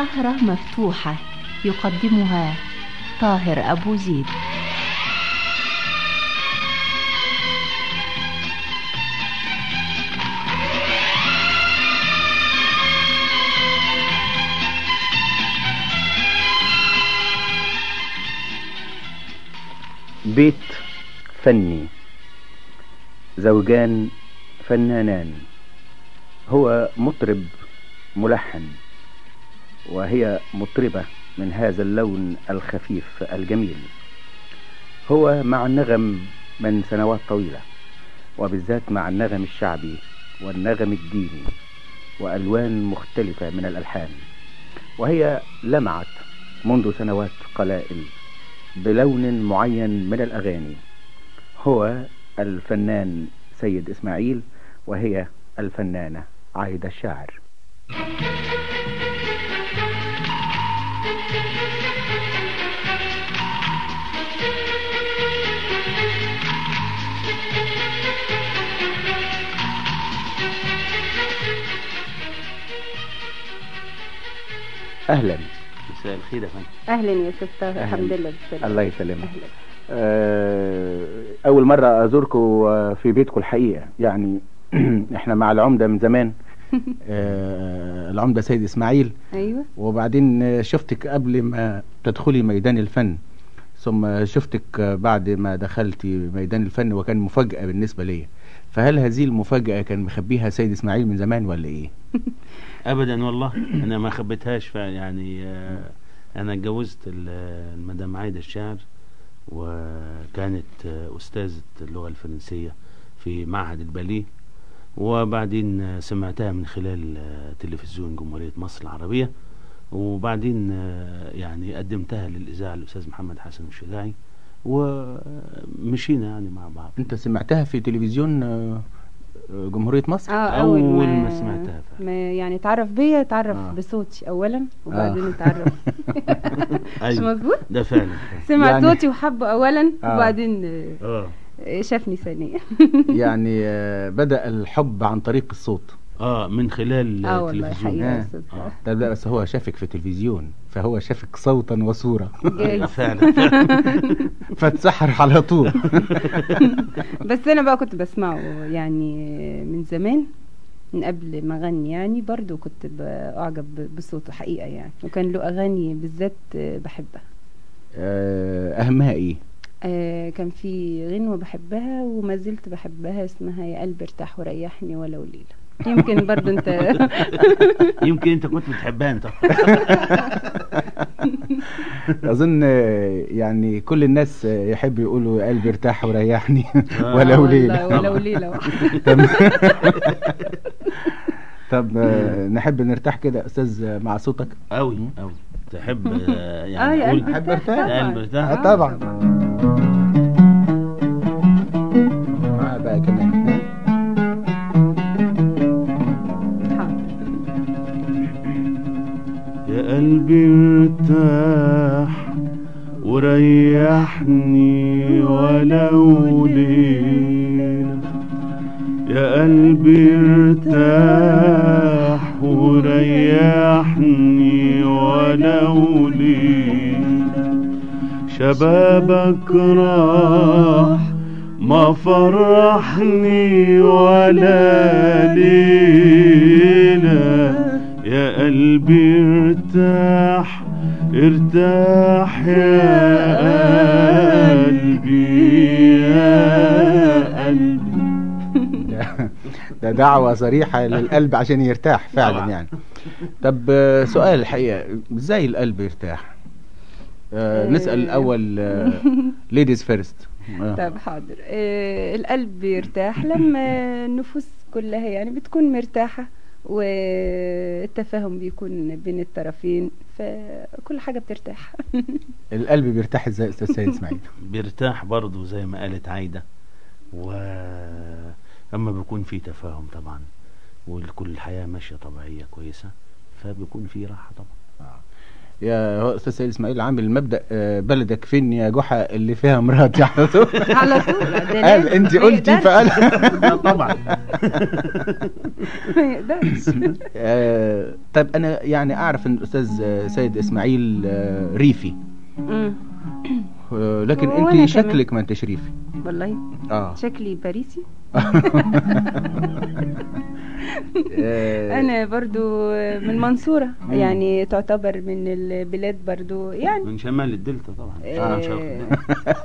سهرة مفتوحة يقدمها طاهر أبو زيد بيت فني زوجان فنانان هو مطرب ملحن وهي مطربة من هذا اللون الخفيف الجميل هو مع النغم من سنوات طويلة وبالذات مع النغم الشعبي والنغم الديني وألوان مختلفة من الألحان وهي لمعت منذ سنوات قلائل بلون معين من الأغاني هو الفنان سيد إسماعيل وهي الفنانة عايدة الشاعر أهلا مساء الخير يا فندم اهلا يا ستة الحمد لله بالسلامة الله يسلمك أهلاً. آه، أول مرة أزوركم آه، في بيتكم الحقيقة يعني إحنا مع العمدة من زمان آه، العمدة سيد إسماعيل ايوه وبعدين آه، شفتك قبل ما تدخلي ميدان الفن ثم شفتك آه، بعد ما دخلتي ميدان الفن وكان مفاجأة بالنسبة لي فهل هذه المفاجأة كان مخبيها سيد إسماعيل من زمان ولا إيه؟ ابدا والله انا ما خبيتهاش فعلا يعني آه، انا اتجوزت ال- المدام عايده الشاعر وكانت آه، استاذه اللغه الفرنسيه في معهد الباليه وبعدين آه، سمعتها من خلال آه، تلفزيون جمهوريه مصر العربيه وبعدين آه، يعني قدمتها للاذاعه الاستاذ محمد حسن الشجاعي ومشينا يعني مع بعض أنت سمعتها في تلفزيون آه، آه، جمهورية مصر؟ اه أول ما سمعتها فعلا. ما يعني تعرف بيا تعرف آه. بصوتي اولا وبعدين آه. اتعرف مش أيوة. مظبوط ده فعلا سمع يعني- صوتي وحبه اولا آه. وبعدين اه آه، شافني ثانيا يعني آه، بدأ الحب عن طريق الصوت اه من خلال اه والله التلفزيون حقيقة آه. يا ستة. آه. طب لا بس هو شافك في التلفزيون فهو شافك صوتا وصورة جايز. فعلا فاتسحر على طول بس انا بقى كنت بسمعه يعني من زمان من قبل ما اغني يعني برضو كنت بعجب بصوته حقيقة يعني وكان له اغاني بالذات آه، بحبها آه، أهمها إيه؟ آه كان في غنوة بحبها وما زلت بحبها اسمها يا قلبي ارتاح وريحني ولو ليلة يمكن برضو انت يمكن انت كنت بتحبها انت أظن آه، يعني كل الناس آه، يحب يقولوا يا قلبي ارتاح وريحني آه، ولو والله ليلة ولو ليلة واحدة. طب- طب آه، نحب نرتاح كده أستاذ آه، مع صوتك قوي قوي تحب آه، اه يعني يا قول قلبي أحب ارتاح أرتاح. يا قلبي ارتاح. آه، طبعا معاه بقى كمان حاضر. يا قلبي ارتاح وريحني ولو ليلة يا قلبي ارتاح وريحني ولو ليلة شبابك راح ما فرحني ولا ليلة يا قلبي ارتاح ارتاح يا قلبي يا قلبي ده- ده دعوة صريحة للقلب عشان يرتاح فعلا طبعا. يعني طب آه، سؤال الحقيقة ازاي القلب يرتاح آه آه. نسأل الأول ليديز فيرست طب حاضر آه القلب يرتاح لما النفوس كلها يعني بتكون مرتاحة والتفاهم بيكون بين الطرفين فكل حاجة بترتاح القلب بيرتاح ازاي يا أستاذ سيد إسماعيل بيرتاح برضه زي ما قالت عايدة و اما بيكون في تفاهم طبعا وكل الحياة ماشية طبيعية كويسة فبيكون في راحة طبعا يا هو استاذ سيد اسماعيل عامل مبدا آه، بلدك فين يا جحا اللي فيها مراتي على طول على طول ده قال لازم، انت ما قلتي يقدرش. فقال لا طبعا ما يقدرش آه، طيب انا يعني اعرف ان الاستاذ آه، سيد اسماعيل آه، ريفي مم. آه، لكن وأنا انت كمان. شكلك ما انتش ريفي والله اه شكلي باريسي آه، انا برضو من المنصورة مم. يعني تعتبر من البلاد برضو يعني من شمال الدلتا طبعا آه. من شرق الدلتا.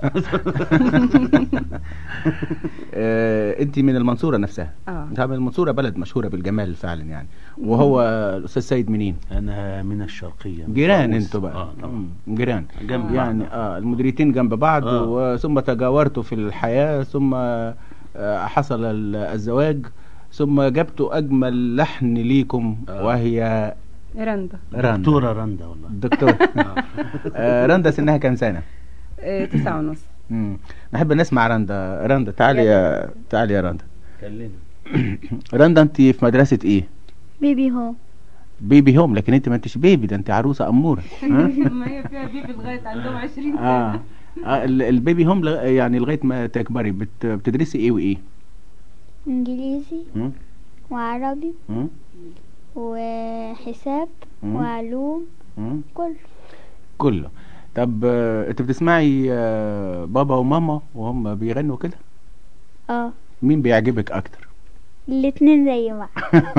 آه، انت من المنصوره نفسها اه طبعا المنصوره بلد مشهوره بالجمال فعلا يعني وهو الاستاذ سيد منين انا من الشرقيه من جيران طاووس. انتوا بقى اه طبعا مم، جيران جنب يعني بعض. اه المديريتين جنب بعض آه. وثم تجاورتوا في الحياه ثم آه، حصل ال- الزواج ثم جبتوا اجمل لحن ليكم آه. وهي رندا رندا دكتوره رندا والله الدكتور آه. آه، رندا سنها كام سنه آه، تسعة ونص مم. نحب نسمع رندا رندا تعالي يا تعالي يا رندا كلمني رندا انت في مدرسه ايه بيبي هو بيبي هوم لكن انت ما انتش بيبي ده انت عروسه اموره ها؟ ما هي فيها بيبي لغاية عندهم 20 اه, آه ال- البيبي هوم لغ- يعني لغايه ما تكبري بت... بتدرسي ايه وايه انجليزي مم؟ وعربي مم؟ وحساب مم. وعلوم مم؟ كله كله طب آه، انت بتسمعي آه، بابا وماما وهم بيغنوا كده اه مين بيعجبك اكتر الاتنين زي بعض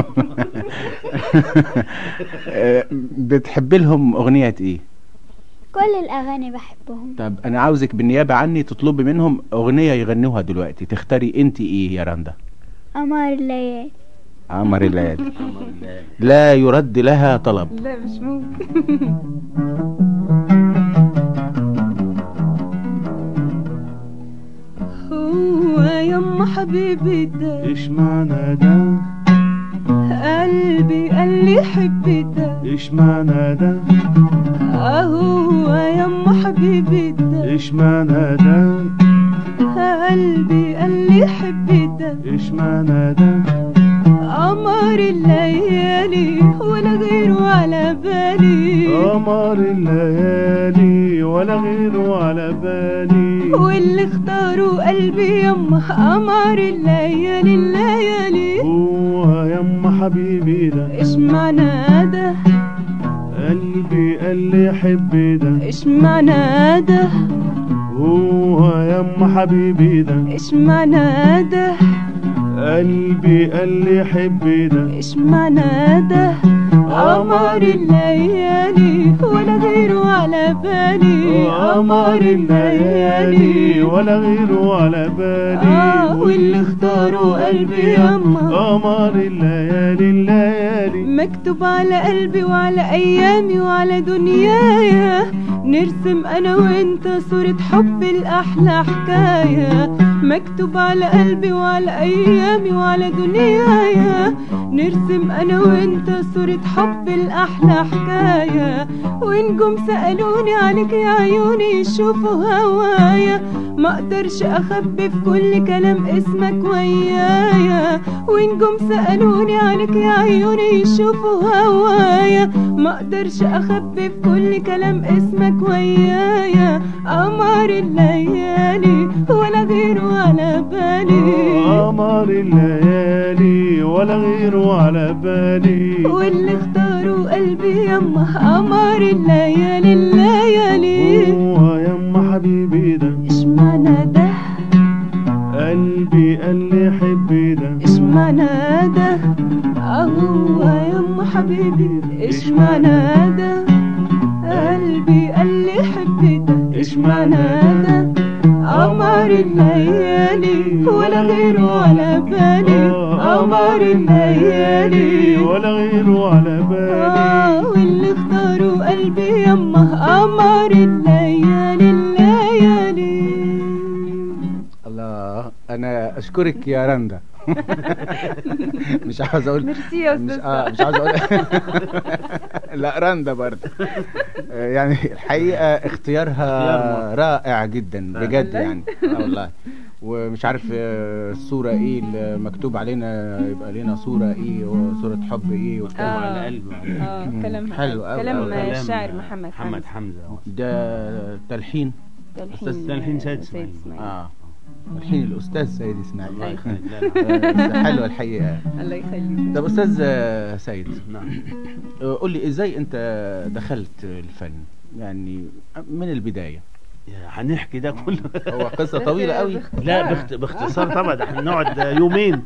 آه، بتحبي لهم اغنيه ايه كل الاغاني بحبهم طب انا عاوزك بالنيابه عني تطلبي منهم اغنيه يغنوها دلوقتي تختاري انت ايه يا رندا قمر الليالي عمر الليالي أمر الله. لا يرد لها طلب لا مش ممكن هو يما حبيبي ده ايش معنى ده قلبي قال لي حبي ده ايش معنى ده هو يما حبيبي ده ايش معنى ده قلبي قال لي حبي ده ايش معنى ده قمر الليالي ولا غيره على بالي قمر الليالي ولا غيره على بالي واللي اختاروا قلبي يما قمر الليالي الليالي هو يما حبيبي ده ايش معنى ده قلبي قال لي حبي ده ايش معنى ده هو يما حبيبي ده ايش معنى ده قلبي قال لي حبي ده ايش معنى ده قمر الليالي ولا غيره على بالي قمر الليالي ولا غيره على بالي اه واللي اختاروا قلبي يما قمر الليالي الليالي مكتوب على قلبي وعلى ايامي وعلى دنيايا نرسم انا وانت صورة حب الاحلى حكاية مكتوب على قلبي وعلى ايامي وعلى دنيايا نرسم انا وانت صورة حب الاحلى حكاية ونجم سألوني عليك يا عيوني يشوفوا هوايا ما اقدرش اخبي في كل كلام اسمك ويايا ونجم سألوني عليك يا عيوني يشوفوا هوايا ما اقدرش اخبي في كل كلام اسمك ويايا قمر الليالي ولا غيره على بالي قمر الليالي ولا غيره على بالي واللي اختاروا قلبي يما قمر الليالي الليالي هو يما حبيبي ده ايش معنى ده قلبي قال لي حبي ده ايش معنى ده اهو يما حبيبي ايش معنى ده قلبي قال لي حبي ده ايش معنى ده قمر الليالي ولا غيره على بالي قمر الليالي ولا غيره على بالي آه واللي اختاروا قلبي يما قمر الليالي الليالي الله انا اشكرك يا رندا مش عاوز اقول ميرسي يا مش أستاذ اه مش عاوز اقول لا رندا برضه آه، يعني الحقيقه اختيارها اختيار رائع جدا بجد والله؟ يعني اه والله ومش عارف آه، الصورة ايه اللي مكتوب علينا يبقى لنا صورة ايه وصورة حب ايه وبتاع آه. على قلبه على قلبه. اه مم. كلام حلو أوي كلام أوي. الشاعر محمد محمد حمزة حمزه ده تلحين أستاذ تلحين سيد إسماعيل. اه تلحين الأستاذ سيد إسماعيل الله يخليك لا، آه، بس حلوة الحقيقة الله يخليك طب أستاذ آه، سيد نعم آه، قول لي ازاي انت دخلت الفن يعني من البداية يا هنحكي ده كله هو قصة طويلة قوي لا باخت- باختصار طبعا ده احنا نقعد يومين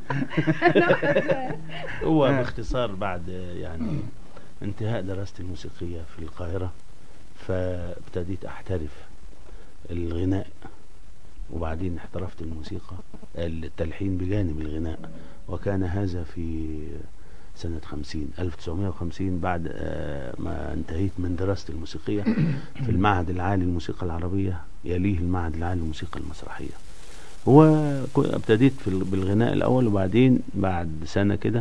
هو باختصار بعد يعني انتهاء دراستي الموسيقية في القاهرة فابتديت احترف الغناء وبعدين احترفت الموسيقى التلحين بجانب الغناء وكان هذا في سنة 50 1950 بعد آه، ما انتهيت من دراستي الموسيقية في المعهد العالي للموسيقى العربية يليه المعهد العالي للموسيقى المسرحية هو كو- ابتديت في ال- بالغناء الأول وبعدين بعد سنة كده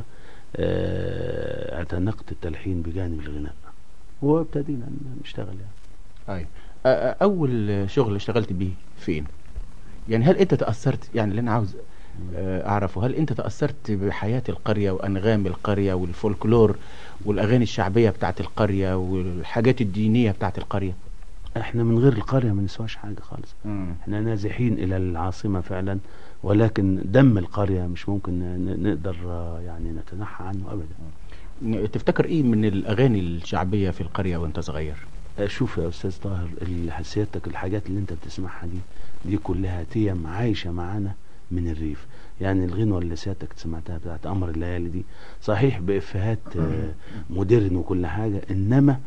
آه، اعتنقت التلحين بجانب الغناء وابتدينا نشتغل يعني أي. آه، آه، أول شغل اشتغلت بيه فين؟ يعني هل أنت تأثرت يعني اللي أنا عاوز آه، أعرفه هل أنت تأثرت بحياة القرية وأنغام القرية والفولكلور والأغاني الشعبية بتاعت القرية والحاجات الدينية بتاعت القرية؟ احنا من غير القرية ما نسواش حاجة خالص احنا نازحين الى العاصمة فعلا ولكن دم القرية مش ممكن ن- نقدر آه، يعني نتنحى عنه ابدا تفتكر إيه من الأغاني الشعبية في القرية وأنت صغير؟ آه، شوف يا استاذ طاهر ال- سيادتك الحاجات اللي انت بتسمعها دي دي كلها تيم عايشة معانا من الريف يعني الغنوة اللي سيادتك سمعتها بتاعت قمر الليالي دي صحيح بإفيهات آه، مودرن وكل حاجة إنما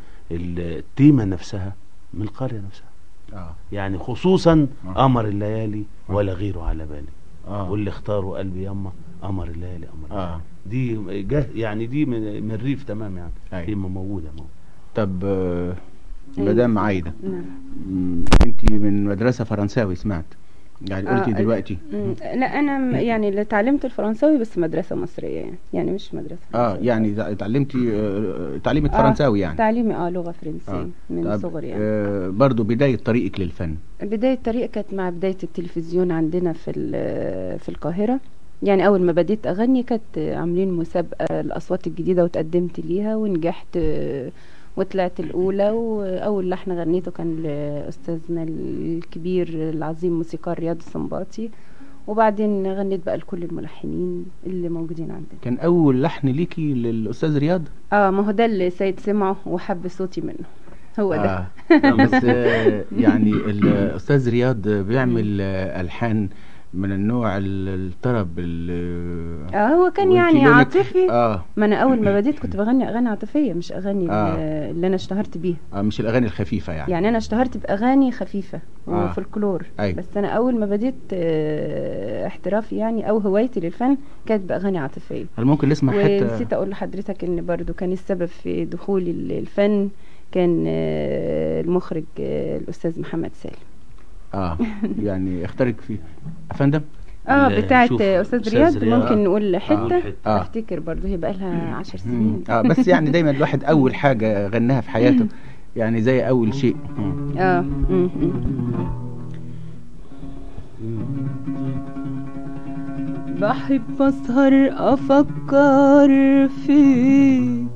التيمة نفسها من القرية نفسها آه يعني خصوصا آه. قمر الليالي ولا غيره على بالي آه واللي اختاروا قلبي يما قمر الليالي قمر آه. الليالي دي جه يعني دي من, من الريف تمام يعني أيوة. دي موجودة موجودة طب آه، أيوة. مدام عايدة نعم مم، انت من مدرسة فرنساوي سمعت يعني قلتي آه، دلوقتي مم. لا انا م- يعني اللي اتعلمت الفرنساوي بس مدرسه مصريه يعني يعني مش مدرسه اه فرنساوية. يعني اتعلمتي آه، تعليمك آه، فرنساوي يعني تعليمي اه لغه فرنسيه آه. من طب، صغري يعني آه برضو بداية طريقك للفن بداية الطريق كانت مع بداية التلفزيون عندنا في ال- في القاهرة يعني أول ما بديت أغني كانت عاملين مسابقة الأصوات الجديدة وتقدمت ليها ونجحت آه، وطلعت الأولى وأول لحن غنيته كان لأستاذنا الكبير العظيم موسيقار رياض السنباطي وبعدين غنيت بقى لكل الملحنين اللي موجودين عندنا كان أول لحن ليكي للأستاذ رياض اه ما هو ده اللي سيد سمعه وحب صوتي منه هو ده آه. بس آه يعني الأستاذ رياض بيعمل آه ألحان من النوع ال- الطرب ال- اه هو كان وانتي يعني لونك- عاطفي اه ما انا اول ما بديت كنت بغني اغاني عاطفيه مش اغاني آه. آه. اللي انا اشتهرت بيها آه مش الأغاني الخفيفة يعني يعني انا اشتهرت باغاني خفيفه آه. وفولكلور أيوة. بس انا اول ما بديت آه، احترافي يعني او هوايتي للفن كانت باغاني عاطفيه هل ممكن نسمع ونسيت حتة اقول لحضرتك ان برضو كان السبب في دخولي ال- الفن كان آه، المخرج آه، الاستاذ محمد سالم اه يعني اختارك فيه أفندم اه ال- بتاعت شوف، آه، استاذ أستاذ رياض رياض. ممكن نقول حته حتة. آه. افتكر برضو هي بقى لها عشر مم. سنين اه بس يعني دايما الواحد اول حاجه غناها في حياته يعني زي اول شيء مم. اه م- م. بحب اسهر افكر فيك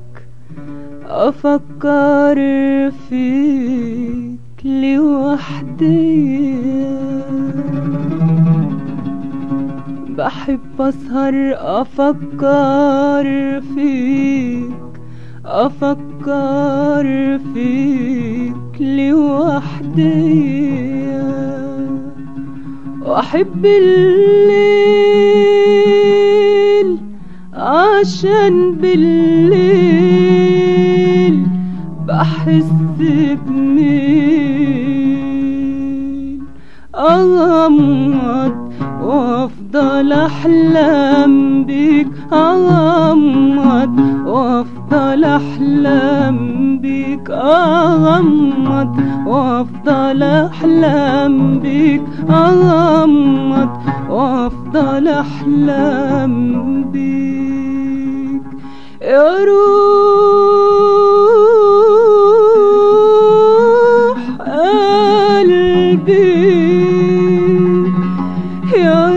افكر فيك لوحدي بحب اسهر افكر فيك افكر فيك لوحدي واحب الليل عشان بالليل بحس بميل اغمض وافضل احلم بيك اغمض وافضل احلم بيك اغمض وافضل احلم بيك اغمض وافضل احلم بيك يا روح قلبي يا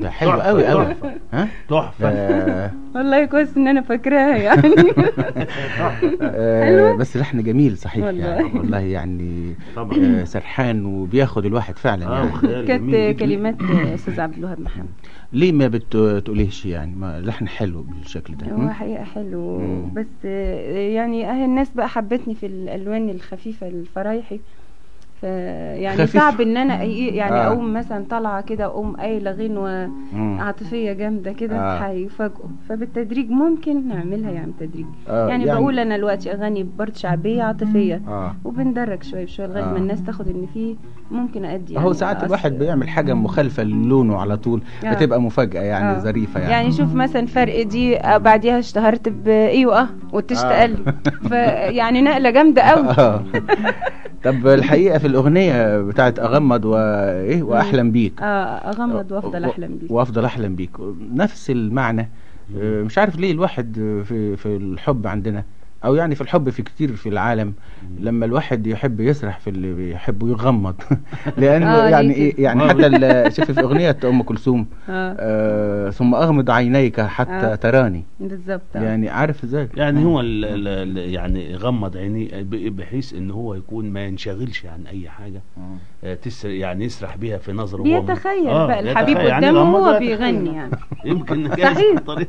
ده حلو تحفة، قوي قوي تحفة. ها تحفه آه، والله كويس ان انا فاكراها يعني آه، حلوة؟ بس لحن جميل صحيح والله. يعني والله يعني طبعا آه، سرحان وبياخد الواحد فعلا اه يعني وخيال جميل كانت جداً. كلمات استاذ عبد الوهاب محمد ليه ما بتقوليش يعني ما لحن حلو بالشكل ده هو م? حقيقة حلو مم. بس آه، يعني اه الناس بقى حبتني في الالوان الخفيفة الفرايحي ف يعني خفيف. صعب ان انا أي- يعني آه. اقوم مثلا طالعه كده اقوم قايله غنوه مم. عاطفيه جامده كده آه. هيفاجئوا فبالتدريج ممكن نعملها يعني تدريج آه، يعني, يعني- بقول انا دلوقتي اغاني برضه شعبيه عاطفيه اه وبندرج شويه بشويه لغايه آه. ما الناس تاخد ان في ممكن ادي هو يعني ساعات أص- الواحد بيعمل حاجة مخالفة للونه على طول آه. بتبقى مفاجأة يعني آه. ظريفة يعني, يعني شوف مثلا فرق دي آه، بعديها اشتهرت بايوه اه وتشتقل فيعني نقله جامده قوي آه. طب الحقيقة في الأغنية بتاعت أغمض وإيه وأحلم بيك اه اغمض وافضل احلم بيك وافضل احلم بيك نفس المعنى آه، مش عارف ليه الواحد آه، في في الحب عندنا او يعني في الحب في كتير في العالم لما الواحد يحب يسرح في اللي بيحبه يغمض لانه آه، يعني ليه ايه كده؟ يعني آه. حتى ال- شوف في اغنيه ام كلثوم اه آه ثم اغمض عينيك حتى آه. تراني بالظبط آه. يعني عارف ازاي يعني هو ال ال ال يعني يغمض عينيه ب- بحيث ان هو يكون ما ينشغلش عن اي حاجه آه، تسر يعني يسرح بيها في نظره وهو- بيتخيل آه، بقى الحبيب بيتخيل. يعني قدامه يغمض وهو ويتخيل. بيغني يعني يمكن صحيح. جايز طريقة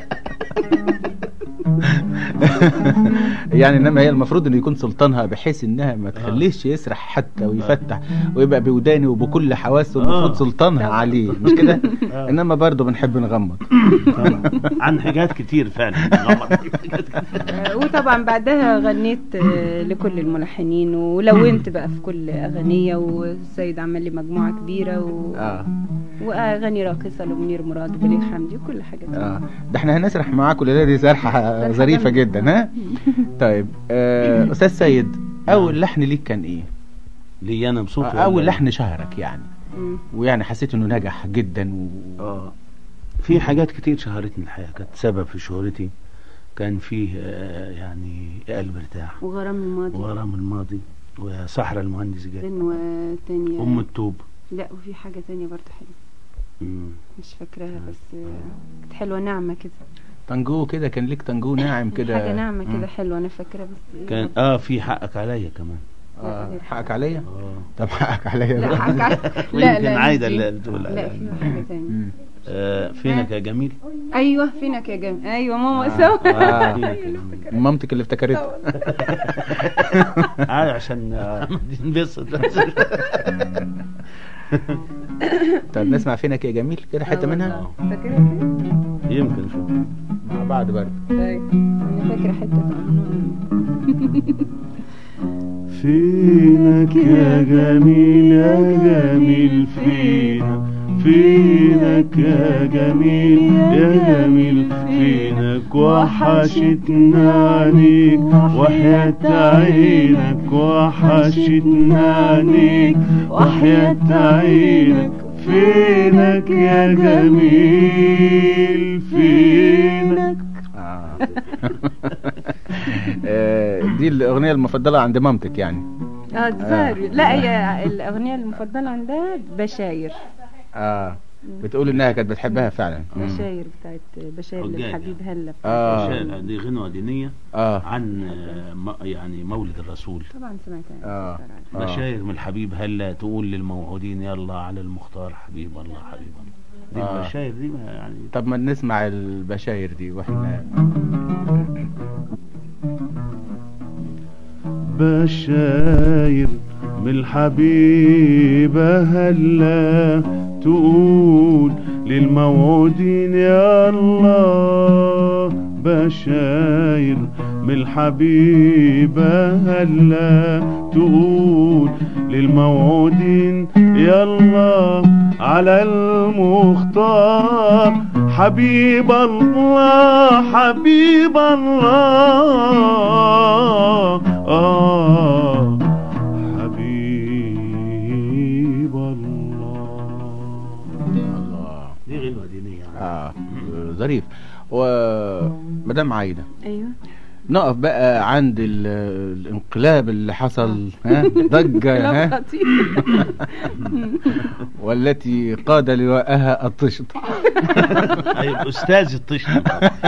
يعني انما هي المفروض انه يكون سلطانها بحيث انها ما تخليش يسرح حتى ويفتح ويبقى بوداني وبكل حواسه المفروض آه. سلطانها طبعا. عليه مش كده آه. انما برضه بنحب نغمض عن حاجات كتير فعلا يغمض. آه، وطبعا بعدها غنيت آه، لكل الملحنين ولونت بقى في كل اغنيه والسيد عمل لي مجموعه كبيره و... اه واغاني راقصه لمنير مراد وبليغ حمدي وكل حاجه اه ده احنا هنسرح معاكم الليله دي سرحه ظريفه جامدة. جدا ها طيب آه استاذ سيد اول لحن ليك كان ايه لي انا بصوتي آه، اول ولا- لحن شهرك يعني مم. ويعني حسيت انه نجح جدا و... اه في حاجات كتير شهرتني الحقيقه كانت سبب في شهرتي كان فيه آه، يعني يا قلب ارتاح وغرام الماضي وغرام الماضي وصحراء المهندس جاي غنوة تانية ام التوب لا وفي حاجة تانية برضه حلوة مم. مش فاكراها بس آه، كانت حلوة ناعمة كده تانجو كده كان ليك تانجو ناعم كده حاجة ناعمة مم. كده حلوة أنا فاكرة بس إيه كان اه في حقك عليا كمان آه. حقك عليا اه طب حقك عليا لا بقى. حقك علي- لا ويمكن لا عايده مش دي. اللي تقول لا في حاجة تانية مم. آه فينك يا جميل أيوة فينك يا جميل أيوة ماما آه. سوا آه. فينك يا جميل مامتك اللي افتكرتها آه عشان آه، ننبسط طب نسمع فينك يا جميل كده حته منها آه. فاكرها كده؟ يمكن شوف مع بعض برضه طيب أنا فاكرة حتة عنوان. فينك يا جميل يا جميل فينا فينك يا جميل يا جميل فينك وحشتنا عليك وحياة عينك وحشتنا عليك وحياة عينك فينك يا جميل فينك آه. آه، دي الأغنية المفضلة عند مامتك يعني اه الظاهر لا هي الأغنية المفضلة عندها بشاير اه بتقول انها كانت بتحبها فعلا مم. بشاير بتاعت بشاير حجاج. للحبيب هلا اه شاعر- دي غنوة دينية اه عن آه، م- يعني مولد الرسول طبعا سمعتها آه. آه. مشاير من الحبيب هلا تقول للموعودين يلا على المختار حبيب الله حبيب الله دي آه. المشاير دي ما يعني طب ما نسمع البشاير دي واحنا بشاير من الحبيبة هلا تقول للموعودين يا الله بشاير من الحبيبة هلا تقول للموعودين يا الله على المختار حبيب الله حبيب الله آه حبيب الله الله دي غنوة دينية اه ظريف ومدام عايدة ايوه نقف بقى عند ال- الانقلاب اللي حصل ها ضجة كلام ها خطير والتي قاد لواءها الطشت ايوه استاذ الطشت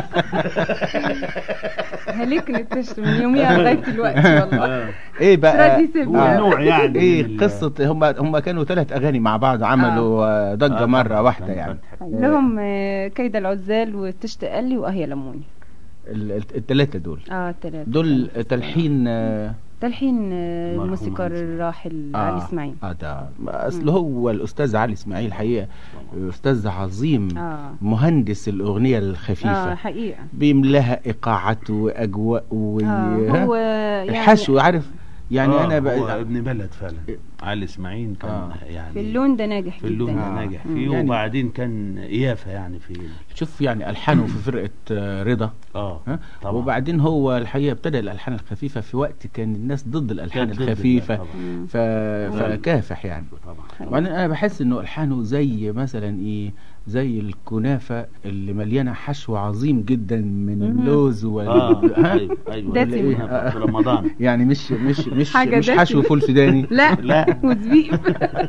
هلكني التشت من يوميها لغايه دلوقتي والله ايه بقى راضي يسيبني. هو آه، نوع يعني من ايه ال- قصة هم هم كانوا ثلاث اغاني مع بعض عملوا آه، ضجة آه، مرة واحدة كان يعني فتح. لهم آه، كيد العزال وتشت قلي واه يا لموني الثلاثة دول اه الثلاثه دول تلحين آه، تلحين آه، المرحوم الموسيقار علي إسماعيل. الراحل آه علي اسماعيل اه ده اصل هو الاستاذ علي اسماعيل حقيقة استاذ عظيم اه مهندس الاغنية اه الخفيفة حقيقه بيملاها ايقاعات واجواء و آه ها؟ هو يعني الحشو عارف يعني آه، انا هو بقى ابن بلد فعلا علي اسماعيل كان آه. يعني في اللون ده ناجح في اللون جدا ده آه. ناجح مم. فيه يعني- وبعدين كان إيافة يعني في شوف يعني الحانه في فرقه آه، رضا اه ها طبعا وبعدين هو الحقيقه ابتدى الالحان الخفيفه في وقت كان الناس ضد الالحان كانت ضد الخفيفه طبعا مم. ف... فكافح يعني طبعا وبعدين انا بحس انه الحانه زي مثلا ايه زي الكنافه اللي مليانه حشو عظيم جدا من مم. اللوز وال... اه ها؟ ايوه ايوه دسمة. ولا إيه؟ في رمضان يعني مش مش مش حاجة مش حشو دسمة. فول سوداني لا لا. وزبيب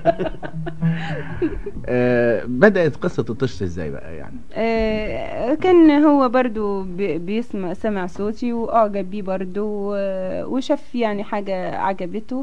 آه بدات قصه الطشت ازاي بقى يعني آه، كان هو برضو بي- بيسمع سمع صوتي واعجب بيه برضو و- وشاف يعني حاجة عجبته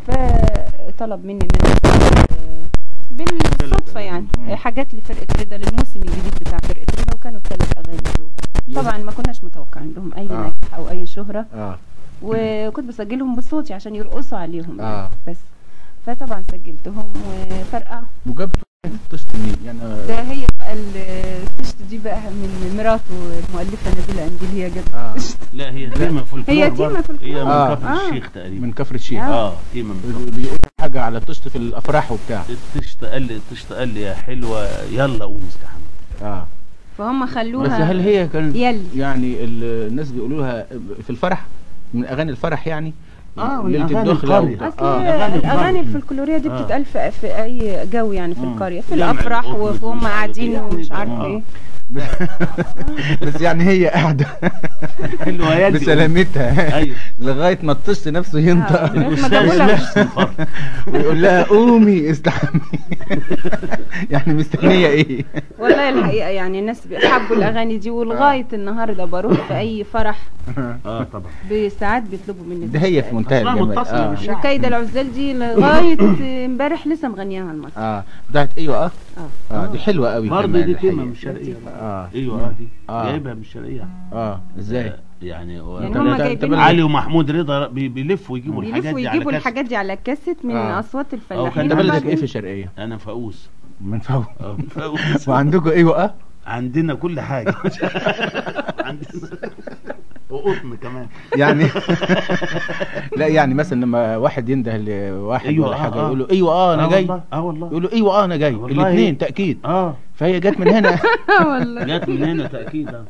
فطلب مني ان انا أسجل، آه، بالصدفة يعني مم. حاجات لفرقة رضا للموسم الجديد بتاع فرقة رضا وكانوا الثلاث اغاني دول طبعا ما كناش متوقعين لهم اي آه. نجاح او اي شهرة اه وكنت بسجلهم بصوتي عشان يرقصوا عليهم آه. يعني بس فطبعا سجلتهم وفرقعوا وجبت الطشت منين يعني آه، ده هي بقى ال- التشت دي بقى من مراته المؤلفة نبيلة قنديل هي جابت آه. التشت. لا هي تيمة فولكلور هي تيمة برضه. فولكلور. هي من آه. كفر آه. الشيخ تقريبا من كفر الشيخ آه. اه تيمة من كفر بيقول حاجه على الطشت في الافراح وبتاع الطشت قال لي الطشت قال لي يا حلوة يلا قوم استحمى اه فهم خلوها بس هل هي كانت يلي يعني ال- الناس بيقولوا لها في الفرح من اغاني الفرح يعني آه، من ليله أغاني الدخله القرية. و- اصل اه أغاني الاغاني الفرح. الفلكلوريه دي آه. بتتقال في, في اي جو يعني في مم. القريه في جمع الافراح القطن وهم ومش عارف قاعدين إيه. ومش آه. عارفه ايه بس يعني هي قاعده حلوة يدي بسلامتها ايوه لغايه ما الطشت نفسه آه. ينطق ما الاستاذ جابولها. نفس الفرق ويقول لها قومي استحمي يعني مستنيه ايه والله الحقيقه يعني الناس حبوا الاغاني دي ولغايه النهارده بروح في اي فرح اه طبعا بساعات بيطلبوا مني ده هي في منتهى أصلاً الجمال متصلة اه بالشعب. وكيد العزال دي لغايه امبارح لسه مغنياها المصري اه بتاعت ايوه اه اه اه دي حلوه قوي برضه كمان دي تيمة الحقيقة. من الشرقية بقى. اه ايوه اه دي آه. جايبها من الشرقية اه ازاي آه، يعني هو يعني طب هم ده- طب جايبين ده- علي ومحمود رضا بي- بيلفوا يجيبوا الحاجات بيلفوا دي على يجيبوا كاس الحاجات دي على كاسيت من آه. اصوات أو الفلاحين كان انت بلدك وبعدين- ايه في شرقيه انا فاقوس من فوق آه، فاقوس وعندكم ايوه اه عندنا كل حاجة عندنا وقطن كمان يعني لا يعني مثلا لما واحد ينده لواحد أيوة، ولا آه، حاجه آه. يقول له ايوه اه انا آه جاي والله اه والله يقول له ايوه اه انا جاي والله. الاثنين تاكيد اه فهي جت من هنا والله جت من هنا تأكيد آه.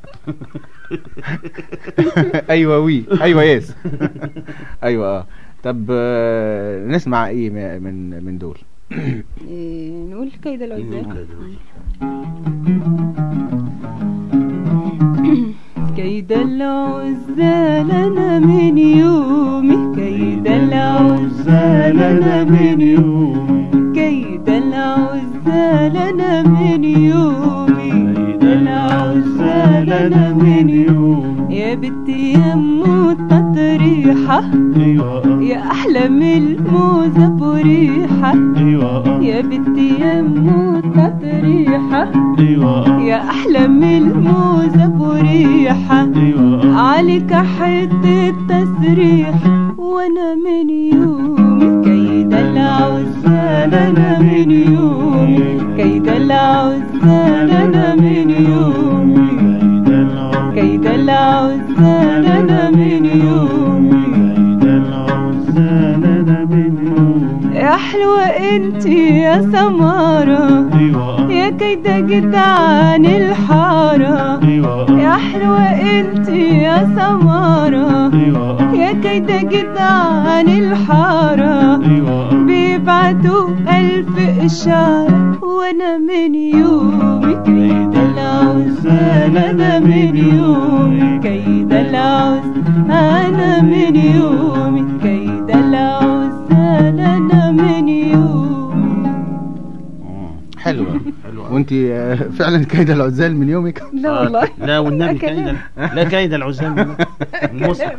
ايوه وي ايوه يس ايوه اه طب آه، نسمع ايه م- من من دول إيه، نقول كيد العزال كيد العزال انا من يومي كيد العزال انا من يومي كيد العزال انا من يومي كيد العزال انا من يومي يا بنتي يا موتة ريحة يا أحلى من الموزة بريحة يا بنتي يا موتة ريحة يا أحلى من الموزة بريحة عليك حتة تسريح وأنا من يومي كيد العزال أنا من يومي كيد العزال أنا من يومي كيد العزال أنا من يومي يا حلوة انتي يا سمارة يا كيدة جدعان الحارة يا حلوة انتي يا سمارة يا كيدة جدعان الحارة بيبعتوا ألف إشارة وأنا من يومي كيد العزال أنا من يومي كيد العز أنا من يومي كيد العزال أنا من يومي حلوة وانت آه، فعلا كايدة العزال من يومك لا والله لا والنبي كلام. كايد لا كايد العزال المصحف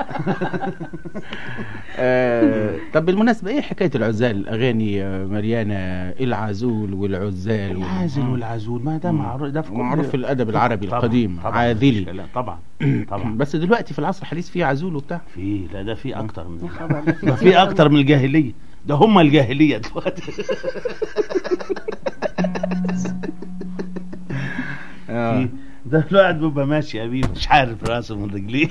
آه، طب بالمناسبة ايه حكاية العزال الاغاني آه، مليانة العزول والعزال وال- العازل والعزول ما ده معروف ده في كل- معروف في الادب العربي طبعاً، القديم طبعاً، عاذلي لا طبعا طبعا بس دلوقتي في العصر الحديث في عزول وبتاع في لا ده في اكتر من يا خبر ده في اكتر من الجاهليه ده هم الجاهليه دلوقتي آه. في- ده الواحد بيبقى ماشي يا بيه مش عارف راسه من رجليه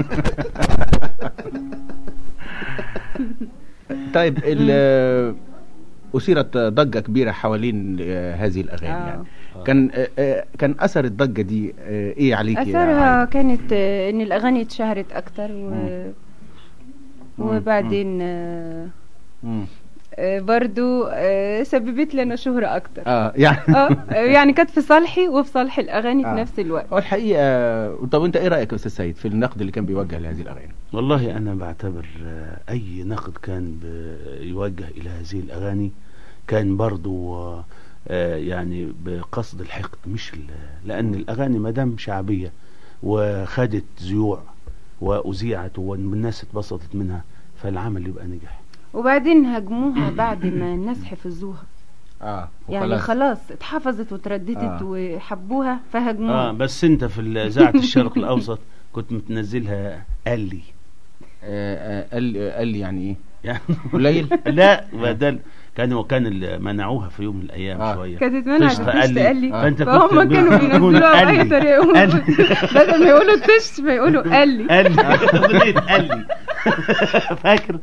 طيب ال- أثيرت ضجة كبيرة حوالين آه، هذه الأغاني آه. يعني. كان آه، آه، كان أثر الضجة دي آه، إيه عليك يا اثرها عايدة؟ كانت آه، ان الاغاني اتشهرت اكتر و... مم. وبعدين آه، مم. آه، برضو آه، سببت لنا شهرة اكتر اه يعني اه يعني كانت في صالحي وفي صالح الاغاني آه. في نفس الوقت هو الحقيقة طب أنت إيه رأيك يا أستاذ سيد في النقد اللي كان بيوجه لهذه الأغاني؟ والله انا بعتبر آه، اي نقد كان ب- يوجه الى هذه الاغاني كان برضو آه، آه، يعني بقصد الحقد مش ال- لان الاغاني ما دام شعبيه وخدت ذيوع واذيعت والناس اتبسطت منها فالعمل يبقى نجح وبعدين هاجموها بعد ما الناس حفظوها اه يعني وخلاص. خلاص اتحفظت وترددت آه. وحبوها اه فهاجموها بس انت في اذاعه الشرق الاوسط كنت متنزلها قال لي آه، آه، قال قال لي يعني إيه؟ يعني قليل؟ لا بدل كانوا كان ال- منعوها في يوم من الايام آه. شويه كانت اتمنعت تشت التشت قال لي. قال لي فانت فهم كنت كانوا بتقول بينزلوها قال بأي لي. طريقة قال لي. بدل ما يقولوا تشت فيقولوا قال لي قال لي اغنيه قال لي فاكر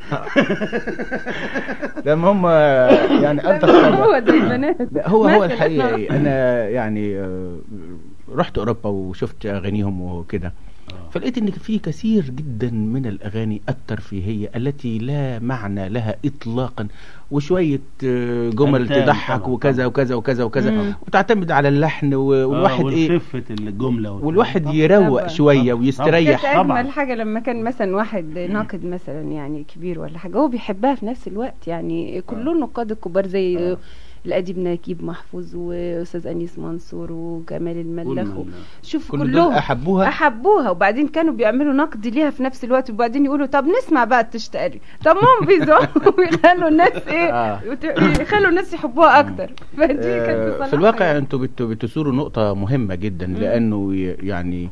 لما هم يعني ألطف هو حاجة ده البنات لا هو هو مثلاً. الحقيقة إيه أنا يعني آه، رحت أوروبا وشفت أغانيهم وكده فلقيت ان في كثير جدا من الاغاني الترفيهيه التي لا معنى لها اطلاقا وشويه آه، جمل ألتان تضحك طبعاً، وكذا طبعاً. وكذا وكذا وكذا مم. وتعتمد على اللحن و- والواحد ايه والخفه الجمله والكلام. والواحد طبعاً. يروق طبعاً. شويه طبعاً. ويستريح كانت طبعاً. اجمل حاجه لما كان مثلا واحد ناقد مثلا يعني كبير ولا حاجه هو بيحبها في نفس الوقت يعني كل النقاد الكبار زي الاديب نجيب محفوظ واستاذ انيس منصور وجمال الملاخ كل- شوف كل دول كلهم احبوها احبوها وبعدين كانوا بيعملوا نقد ليها في نفس الوقت وبعدين يقولوا طب نسمع بقى التشتقلي طب ما هم بيزعموا ويخلوا الناس ايه آه. وت- يخلوا الناس يحبوها اكتر فدي كانت آه، بصراحة في الواقع يعني. انتوا بت- بتثوروا نقطة مهمة جدا لأنه ي- يعني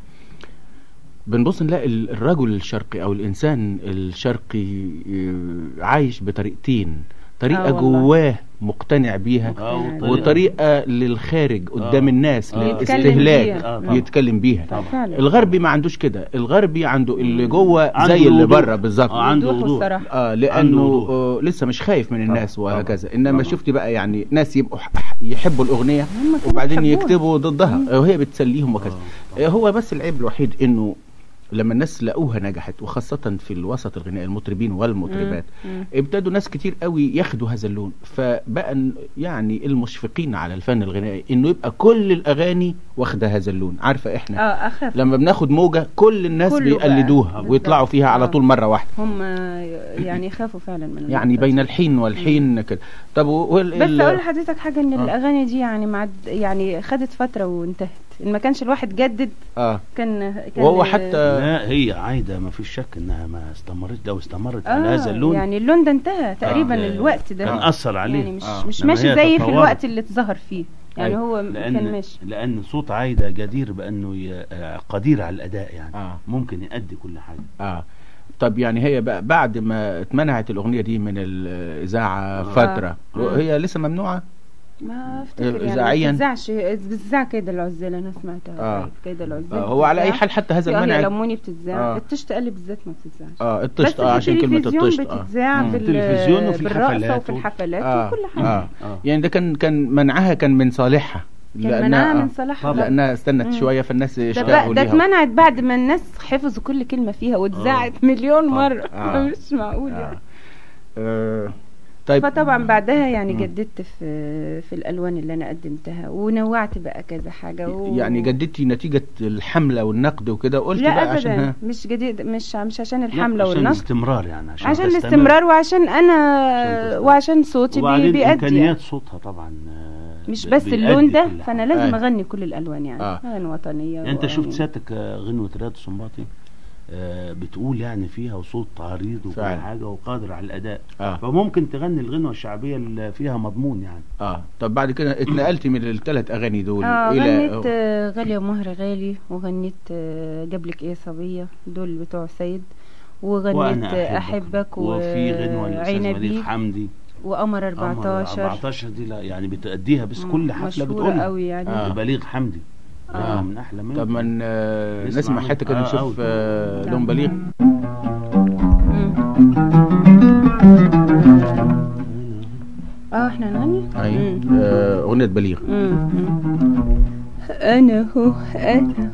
بنبص نلاقي ال- الرجل الشرقي أو الإنسان الشرقي آه، عايش بطريقتين طريقة آه والله. جواه مقتنع بيها آه، وطريقة- وطريقة للخارج قدام آه. الناس آه. يتكلم للاستهلاك بيها. آه، طبعاً. يتكلم بيها طبعاً. فعلا الغربي ما عندوش كده الغربي عنده اللي جوه عنده زي اللي وضوح. بره بالظبط آه، عنده وضوح وضوح. الصراحة. اه عنده لانه وضوح. آه لسه مش خايف من الناس طبعاً. وهكذا انما طبعاً. شفت بقى يعني ناس يبقوا ح- ح- يحبوا الاغنيه هم كانوا وبعدين يحبوها. يكتبوا ضدها آه، وهي بتسليهم وكذا آه، آه، هو بس العيب الوحيد انه لما الناس لقوها نجحت وخاصة في الوسط الغنائي المطربين والمطربات مم. ابتدوا ناس كتير قوي ياخدوا هذا اللون فبقى ن- يعني المشفقين على الفن الغنائي انه يبقى كل الاغاني واخده هذا اللون عارفه احنا اه اخف لما بناخد موجة كل الناس كله بقى. بيقلدوها بالظبط. ويطلعوا فيها على آه. طول مرة واحدة هم يعني يخافوا فعلا من يعني النقطة بين دي. الحين والحين كده طب وال بس ال- اقول لحضرتك حاجه ان آه. الاغاني دي يعني معد يعني خدت فتره وانتهت ان ما كانش الواحد جدد اه كان كان وهو حتى لا هي عايده ما فيش شك انها ما استمرت لو استمرت على هذا اللون يعني اللون ده انتهى تقريبا آه. الوقت ده كان اثر عليه يعني مش آه. مش لما ماشي هي زي في تطورت. الوقت اللي اتظهر فيه يعني أيوة. هو لان كان ماشي لان صوت عايده جدير بانه ي- آه، قدير على الاداء يعني آه. ممكن يؤدي كل حاجه اه طب يعني هي بقى بعد ما اتمنعت الاغنيه دي من الاذاعه آه. فتره آه. هي لسه ممنوعه ما افتكر يعني إذاعياً؟ ما بتذاعش بتذاع كده العزال انا سمعتها آه. كده العزال آه هو على اي حال حتى هذا المنع المنع الاموني بتتذاع آه. التشتقلي بالذات ما بتتذاعش اه بس الطشت في اه عشان كلمه التلفزيون الطشت اه بتتذاع مم. بال... التلفزيون وفي بالرقصه الحفلات وفي و- الحفلات آه. وكل حاجه آه. اه يعني ده كان كان منعها كان من صالحها كان منعها من آه، صلاحها لانها استنت مم. شويه فالناس ده اشتاقوا بقى ده ليها اتمنعت بعد ما الناس حفظوا كل كلمه فيها واتذاعت مليون مره آه. مش معقول آه. يعني آه. طيب فطبعا بعدها يعني مم. جددت في في الالوان اللي انا قدمتها ونوعت بقى كذا حاجه و... يعني جددتي نتيجة الحملة والنقد وكده قلت لا بقى ابدا عشان ها مش جديد مش مش عشان لا، الحمله عشان والنقد الاستمرار يعني عشان, عشان تستمر. الاستمرار وعشان انا عشان تستمر. وعشان صوتي بي- وبعدين بيأدي امكانيات صوتها طبعا آه، مش ب- بس بيأدي اللون ده كل فانا حاجة. لازم آه. اغني كل الالوان يعني آه. اغاني وطنيه يعني انت وأغاني- شفت سيادتك آه، غنوة رياض السنباطي آه، بتقول يعني فيها وصوت عريض وكل فعلا. حاجه وقادر على الاداء اه فممكن تغني الغنوة الشعبية اللي فيها مضمون يعني اه طب بعد كده اتنقلتي من الثلاث اغاني دول اه الى غنيت آه، غالية ومهر غالي وغنيت آه، جابلك ايه صبية دول بتوع سيد وغنيت وانا آه، احبك, احبك وفي غنوة الاستاذ مليك وعنبي حمدي وقمر قمر 14 14 دي لا يعني بتأديها بس كل حفلة مشهورة بتقولها قوي يعني آه. بليغ حمدي آه. غنوة من احلى منه طب ما ن- آه، نسمع نسمع منه. حته كده آه، نشوف أوي. آه، لا. لون بليغ اه احنا نغني ايوه مم. آه، اغنيه بليغ مم. انا هو انا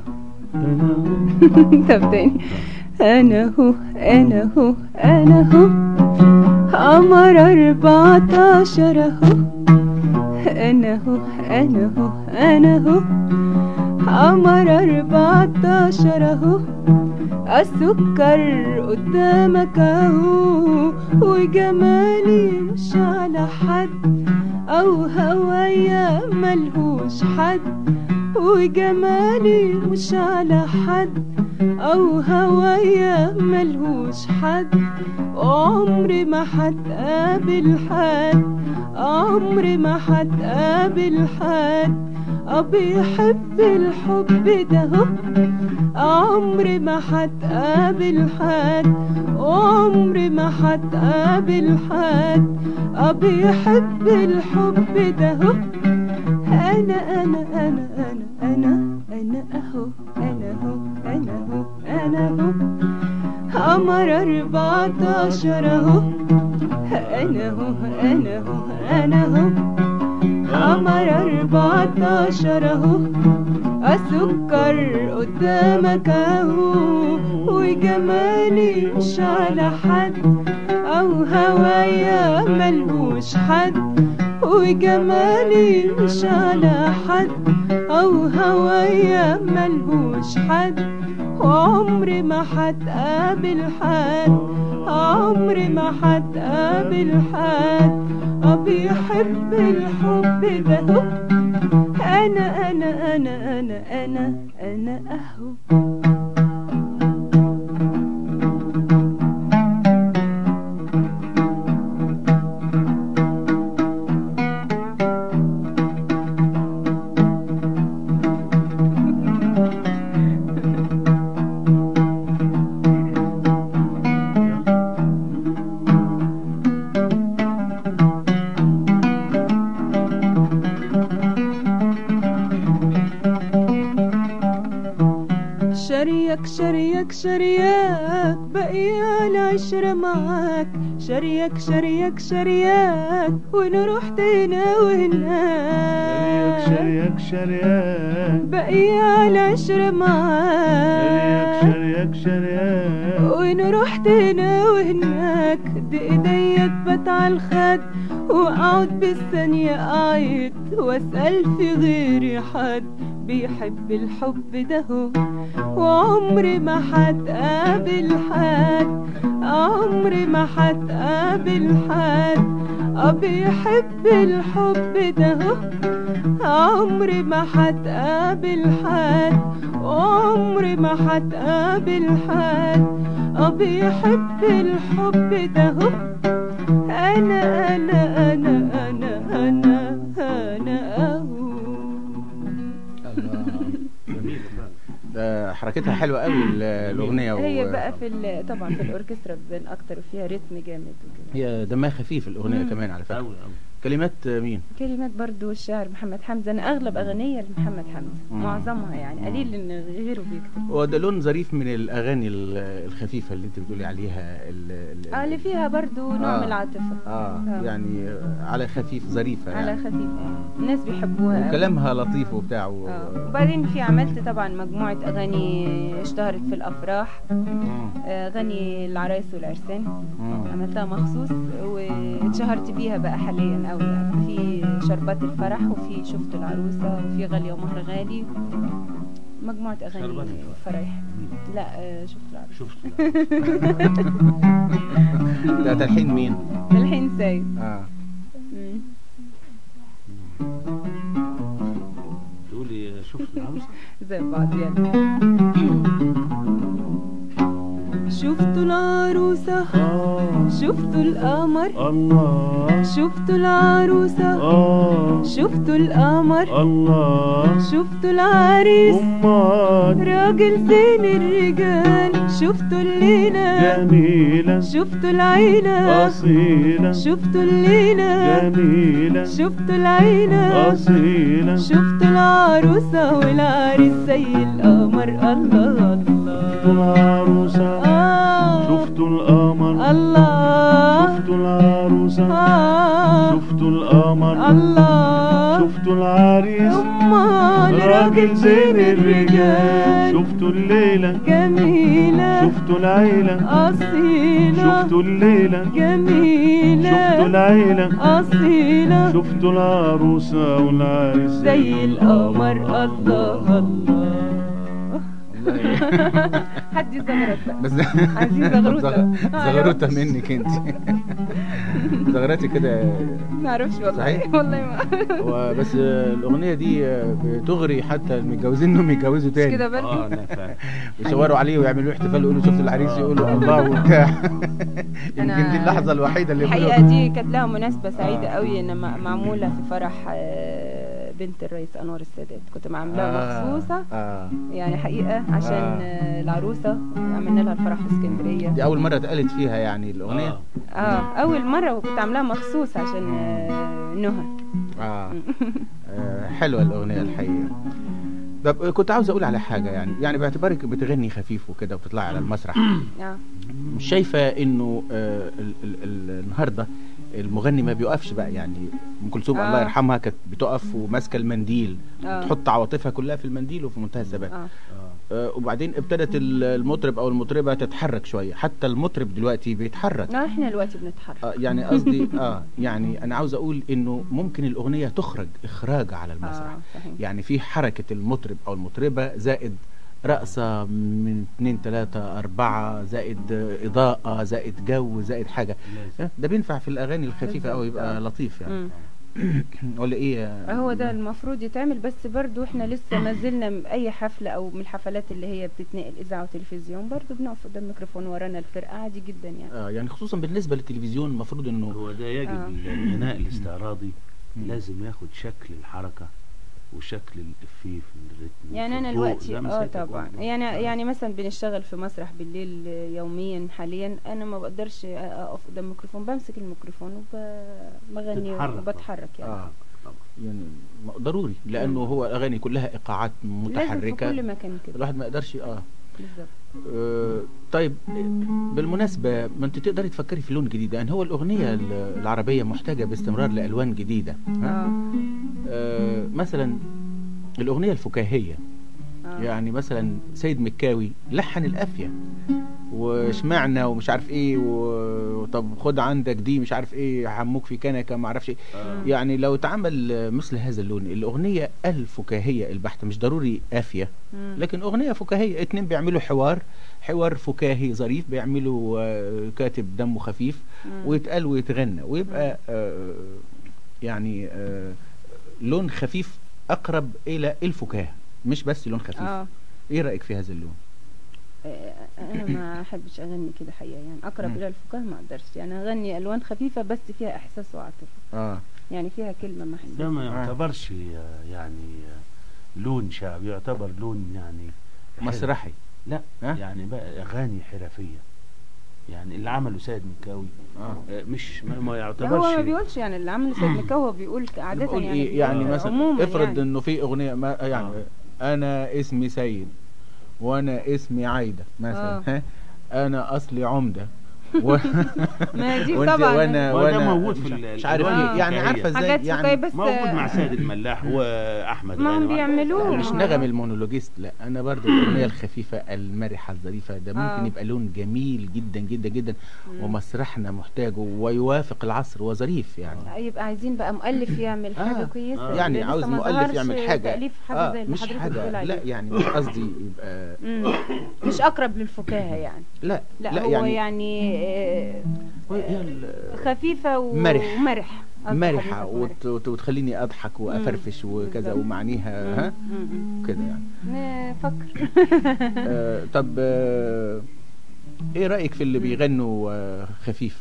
طب تاني انا هو انا هو انا هو قمر 14 اهو انا هو انا هو انا هو قمر 14 اهو السكر قدامك اهو وجمالي مش على حد او هوايا ملهوش حد وجمالي مش على حد او هوايا ملهوش حد عمري ما هتقابل حد عمري ما هتقابل حد اه بيحب الحب ده هو عمري ما هتقابل حد عمري ما هتقابل حد اه بيحب الحب ده هو انا انا انا انا انا انا اهو انا هو انا هو انا هو قمر 14 اهو انا هو انا هو انا هو قمر 14 اهو السكر قدامك اهو وجمالي مش على حد او هوايا ملهوش حد وجمالي مش على حد او هوايا ملهوش حد وعمري ما هتقابل حد عمري ما هتقابل حد اه بيحب الحب ده هو انا انا انا انا انا انا اهو شريك شريك شريك بقي العشرة معاك شريك شريك شريك ونروح هنا وهناك شريك شريك بقي العشرة معاك شريك شريك ونروح هنا وهناك دي ايديا تبت على الخد واقعد بالثانية اعيط واسأل في غيري حد بيحب الحب ده هو وعمري ما هتقابل حد عمري ما هتقابل حد اه بيحب الحب ده هو عمري ما هتقابل حد عمري ما هتقابل حد اه بيحب الحب ده هو انا انا انا انا انا انا اهو ده حركتها حلوه قوي ال- الاغنيه و... هي بقى في ال- طبعا في الاوركسترا بتبان اكتر وفيها رتم جامد وكده هي دمها خفيف الاغنيه مم. كمان على فكره أوي أوي كلمات مين كلمات برضو الشاعر محمد حمزة أنا أغلب أغنية لمحمد حمزة مم. معظمها يعني قليل إن غيره بيكتب هو ده لون ظريف من الاغاني ال- الخفيفه اللي انت بتقولي عليها ال- ال- اه اللي فيها برضو نوع آه. من العاطفة اه آه. يعني على خفيف ظريفه على يعني خفيف آه. الناس بيحبوها أوي. وكلامها لطيف وبتاع و... آه. وبعدين في عملت طبعا مجموعة أغاني اشتهرت في الأفراح مم. آه، أغاني العرايس والعرسان مم. عملتها مخصوص واتشهرت بيها بقى حاليا قوي يعني في شربات الفرح وفي شفت العروسة وفي غالية ومهر غالي مجموعة أغاني شربات الفرح. فرايح مين؟ لا آه، شفت العروسة شفت ده تلحين مين الحين سايب اه مم. تقولي شفت العروسه زي بعض يلا شفتوا العروسة شفتوا القمر الله شفتوا العروسة اه شفتوا القمر الله شفتوا العريس أمال راجل زين الرجال شفتوا الليلة جميلة شفتوا العيلة أصيلة شفتوا الليلة جميلة شفتوا العيلة أصيلة شفتوا العروسة والعريس زي القمر الله شفتوا الله العروسة آه شفتوا القمر الله شفتوا العروسة آه شفتوا القمر الله شفتوا العريس أمال راجل زين الرجال شفتوا الليلة جميلة شفتوا العيلة أصيلة شفتوا الليلة شفتوا جميلة العيلة أصيلة شفتوا العروسة والعريس زي القمر الله الله حد يزغرط بقى بس عايزين زغروطة. زغ- زغروطه منك انت زغرتي كده ما اعرفش والله صحيح؟ والله ما وبس الاغنيه دي بتغري حتى المتجوزين انهم يتجوزوا مش تاني كده اه برضه لا فعلا يصوروا عليه ويعملوا احتفال يقولوا شفت العريس يقولوا الله وبتاع يمكن دي اللحظه الوحيده اللي الحقيقه يقولوا دي كانت لها مناسبه سعيده آه. قوي ان م- معموله في فرح آه، بنت الرئيس انور السادات كنت عاملاها مخصوصه آه. يعني حقيقه عشان آه. آه، العروسه عملنا لها الفرح في اسكندريه دي اول مره اتقالت فيها يعني الاغنيه آه. اه اول مره وكنت عاملاها مخصوص عشان آه، نهى آه. آه. حلوه الاغنيه الحقيقه طب كنت عاوز اقول على حاجه يعني يعني باعتبارك بتغني خفيف وكده وبتطلعي على المسرح اه مش شايفه انه آه ال ال ال النهارده المغني ما بيوقفش بقى يعني ام كلثوم آه. الله يرحمها كانت بتقف وماسكه المنديل آه. تحط عواطفها كلها في المنديل وفي منتهى الثبات اه آه. آه وبعدين ابتدت ال- المطرب او المطربه تتحرك شويه حتى المطرب دلوقتي بيتحرك لا احنا دلوقتي بنتحرك آه يعني قصدي اه يعني انا عاوز اقول انه ممكن الاغنيه تخرج اخراج على المسرح اه صحيح يعني في حركة المطرب أو المطربة زائد رقصة من اتنين تلاتة أربعة زائد إضاءة زائد جو زائد حاجة لازم. آه، ده بينفع في الأغاني الخفيفة بالظبط، أو يبقى آه. لطيف يعني مم. ولا إيه يا- هو ده المفروض يتعمل بس برضو احنا لسه ما زلنا م- اي حفله او من الحفلات اللي هي بتتنقل اذاعه وتلفزيون برضو بنقف قدام الميكروفون ورانا الفرقه عادي جدا يعني آه يعني خصوصا بالنسبة للتلفزيون المفروض إنه هو ده يجب آه. الغناء الاستعراضي مم. لازم ياخد شكل الحركة وشكل الإفيه في الريتم يعني في انا الضوء، دلوقتي زي ما اه سيادتك طبعا قلت. يعني آه. يعني مثلا بنشتغل في مسرح بالليل يوميا حاليا انا ما بقدرش اقف قدام الميكروفون بمسك الميكروفون وبغني تتحرك طبعا. وبتحرك يعني آه طبعا. يعني م- ضروري لأنه هو الأغاني كلها إيقاعات لازم في متحركة كل مكان كده الواحد ما يقدرش اه بالظبط آه، طيب آه، بالمناسبة ما انت تقدري تفكري في لون جديد يعني هو الأغنية ال- العربية محتاجة باستمرار لألوان جديدة ها؟ اه آه، مثلا الأغنية الفكاهية آه. يعني مثلا سيد مكاوي لحن القافية وشمعنا ومش عارف ايه و- وطب خد عندك دي مش عارف ايه حموك في كنكه ما اعرفش ايه آه. يعني لو اتعمل آه، مثل هذا اللون الأغنية الفكاهية البحتة مش ضروري قافية مم. لكن أغنية فكاهية اتنين بيعملوا حوار حوار فكاهي ظريف بيعملوا آه، كاتب دمه خفيف مم. ويتقال ويتغنى ويبقى آه، يعني آه، لون خفيف أقرب إلى الفكاهة مش بس لون خفيف اه إيه رأيك في هذا اللون؟ آه، انا ما احبش اغني كده حقيقه يعني اقرب مم. الى الفكاهه ما اقدرش يعني اغني الوان خفيفه بس فيها احساس وعاطفه آه يعني فيها كلمه محسوسه ده ما آه. يعتبرش آه، يعني آه، لون شعبي يعتبر لون يعني حرف. مسرحي لا ها؟ يعني بقى أغاني حرفية يعني اللي عمله سيد مكاوي اه آه، مش ما, ما لا يعتبرش هو ما بيقولش يعني اللي عمل سيد مكاوي هو بيقول عادة بقول يعني إيه يعني بيقول مثلا عموما افرض يعني. انه في اغنيه ما يعني انا اسمي سيد وانا اسمي عايده مثلا آه. ها انا اصلي عمده و... ما دي وانت طبعا وانا وده وانا موجود في مش- ال- مش عارف الأغاني ايه يعني الفكاهية. عارفه ازاي حاجات يعني فكاهية بس موجود مع سيد الملاح واحمد ما هم غانم بيعملوه مش ما- نغم المونولوجيست لا انا برضو الاغنيه الخفيفه المرحه الظريفه ده ممكن آه. يبقى لون جميل جدا جدا جدا ومسرحنا محتاجه ويوافق العصر وظريف يعني يبقى عايزين بقى مؤلف يعمل حاجة آه. كويسة يعني لسه عاوز ما مؤلف ظهرش يعمل حاجه تأليف حاجة آه زي اللي مش حضرتك حاجه بتقول لا عليه. يعني مش قصدي يبقى مم. مش أقرب للفكاهة يعني لا لا, لا هو يعني, يعني, آه، هي ال- خفيفة و- مرح. ومرح قصدي مرحه حضرتك مرح. وت- وت- وتخليني اضحك وافرفش وكذا بالظبط. ومعانيها ها مم. مم. كده يعني نفكر آه طب آه ايه رايك في اللي بيغنوا آه خفيف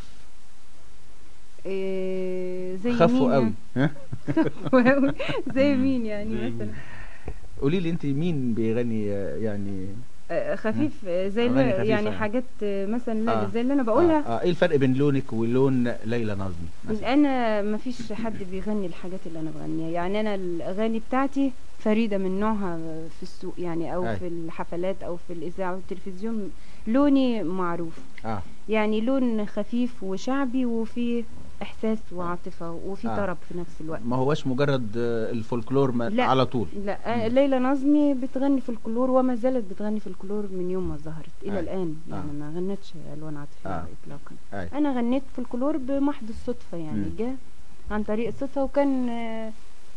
إيه، زي خفوا مين قوي ها يعني؟ قوي زي مين يعني زي مثلا قولي لي انت مين بيغني آه، يعني آه، خفيف آه، زي أغاني اللي خفيفة يعني يعني. حاجات آه، مثلا لا آه. زي اللي انا بقولها آه. آه. ايه الفرق بين لونك ولون ليلى نظمي مثلا انا ما فيش حد بيغني الحاجات اللي انا بغنيها يعني انا الاغاني بتاعتي فريده من نوعها في السوق يعني او أي. في الحفلات او في الاذاعه والتلفزيون لوني معروف اه يعني لون خفيف وشعبي وفي احساس وعاطفه وفي آه. طرب في نفس الوقت ما هوش مجرد آه، الفولكلور ما لا. على طول لا آه، ليلى نظمي بتغني في الكلور وما زالت بتغني في الكلور من يوم ما ظهرت الى أي. الان يعني آه. ما غنتش الوان عاطفيه آه. اطلاقا أي. انا غنيت في الكلور بمحض الصدفه يعني مم. جه عن طريق الصدفه وكان آه،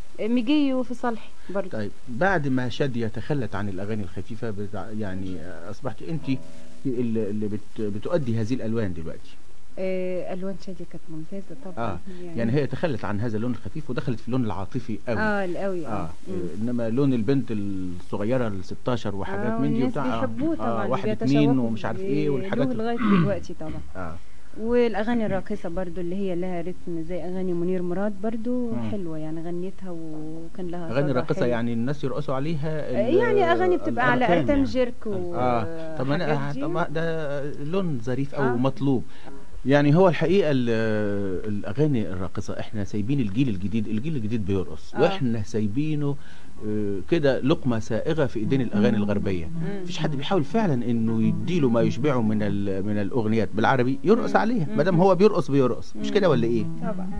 مجي في صالحي برضه طيب بعد ما شادية تخلت عن الأغاني الخفيفة بتع... يعني آه، أصبحت أنت اللي اللي بت... بتؤدي هذه الألوان دلوقتي آه، الوان شاديه كانت ممتازه طبعا آه. يعني هي تخلت عن هذا اللون الخفيف ودخلت في اللون العاطفي قوي اه القوي آه. اه مم. انما لون البنت الصغيره ال 16 وحاجات آه، من دي والناس وبتاع آه. بيحبوه طبعا آه واحد بيتشوقوا اتنين ومش عارف ايه له والحاجات لغايه دلوقتي طبعا اه والاغاني الراقصه برضو اللي هي لها رتم زي اغاني منير مراد برضو مم. حلوه يعني غنيتها وكان لها اغاني صدى راقصه حلو. يعني الناس يرقصوا عليها آه، ال- يعني اغاني بتبقى على الأركان ارتم يعني. جيرك و اه طب حاجات انا دي. طب ما ده لون ظريف او آه. مطلوب يعني هو الحقيقه ال- الاغاني الراقصه احنا سايبين الجيل الجديد الجيل الجديد بيرقص آه. واحنا سايبينه آه، كده لقمه سائغه في ايدين الاغاني الغربيه مم. مفيش حد بيحاول فعلا انه يديله ما يشبعه من ال- من الاغنيات بالعربي يرقص مم. عليها مم. ما دام هو بيرقص بيرقص مش مم. كده ولا ايه طبعا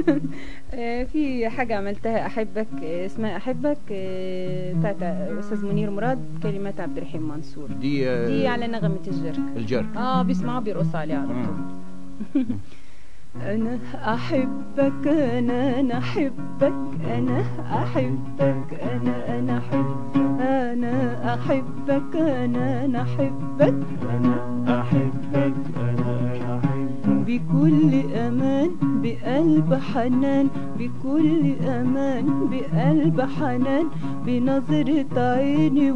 آه، في حاجة عملتها أحبك آه، اسمها أحبك آه، بتاعت أستاذ منير مراد كلمات عبد الرحيم منصور دي آه، دي على نغمة الجرك الجرك اه بيسمعوا بيرقصوا عليها على مم. طول أنا أحبك أنا أنا أحبك أنا أحبك أنا أنا أحبك أنا أحبك أنا أنا أحبك أنا أحبك أنا أحبك بكل أمان بقلب حنان بكل أمان بقلب حنان بنظرة عيني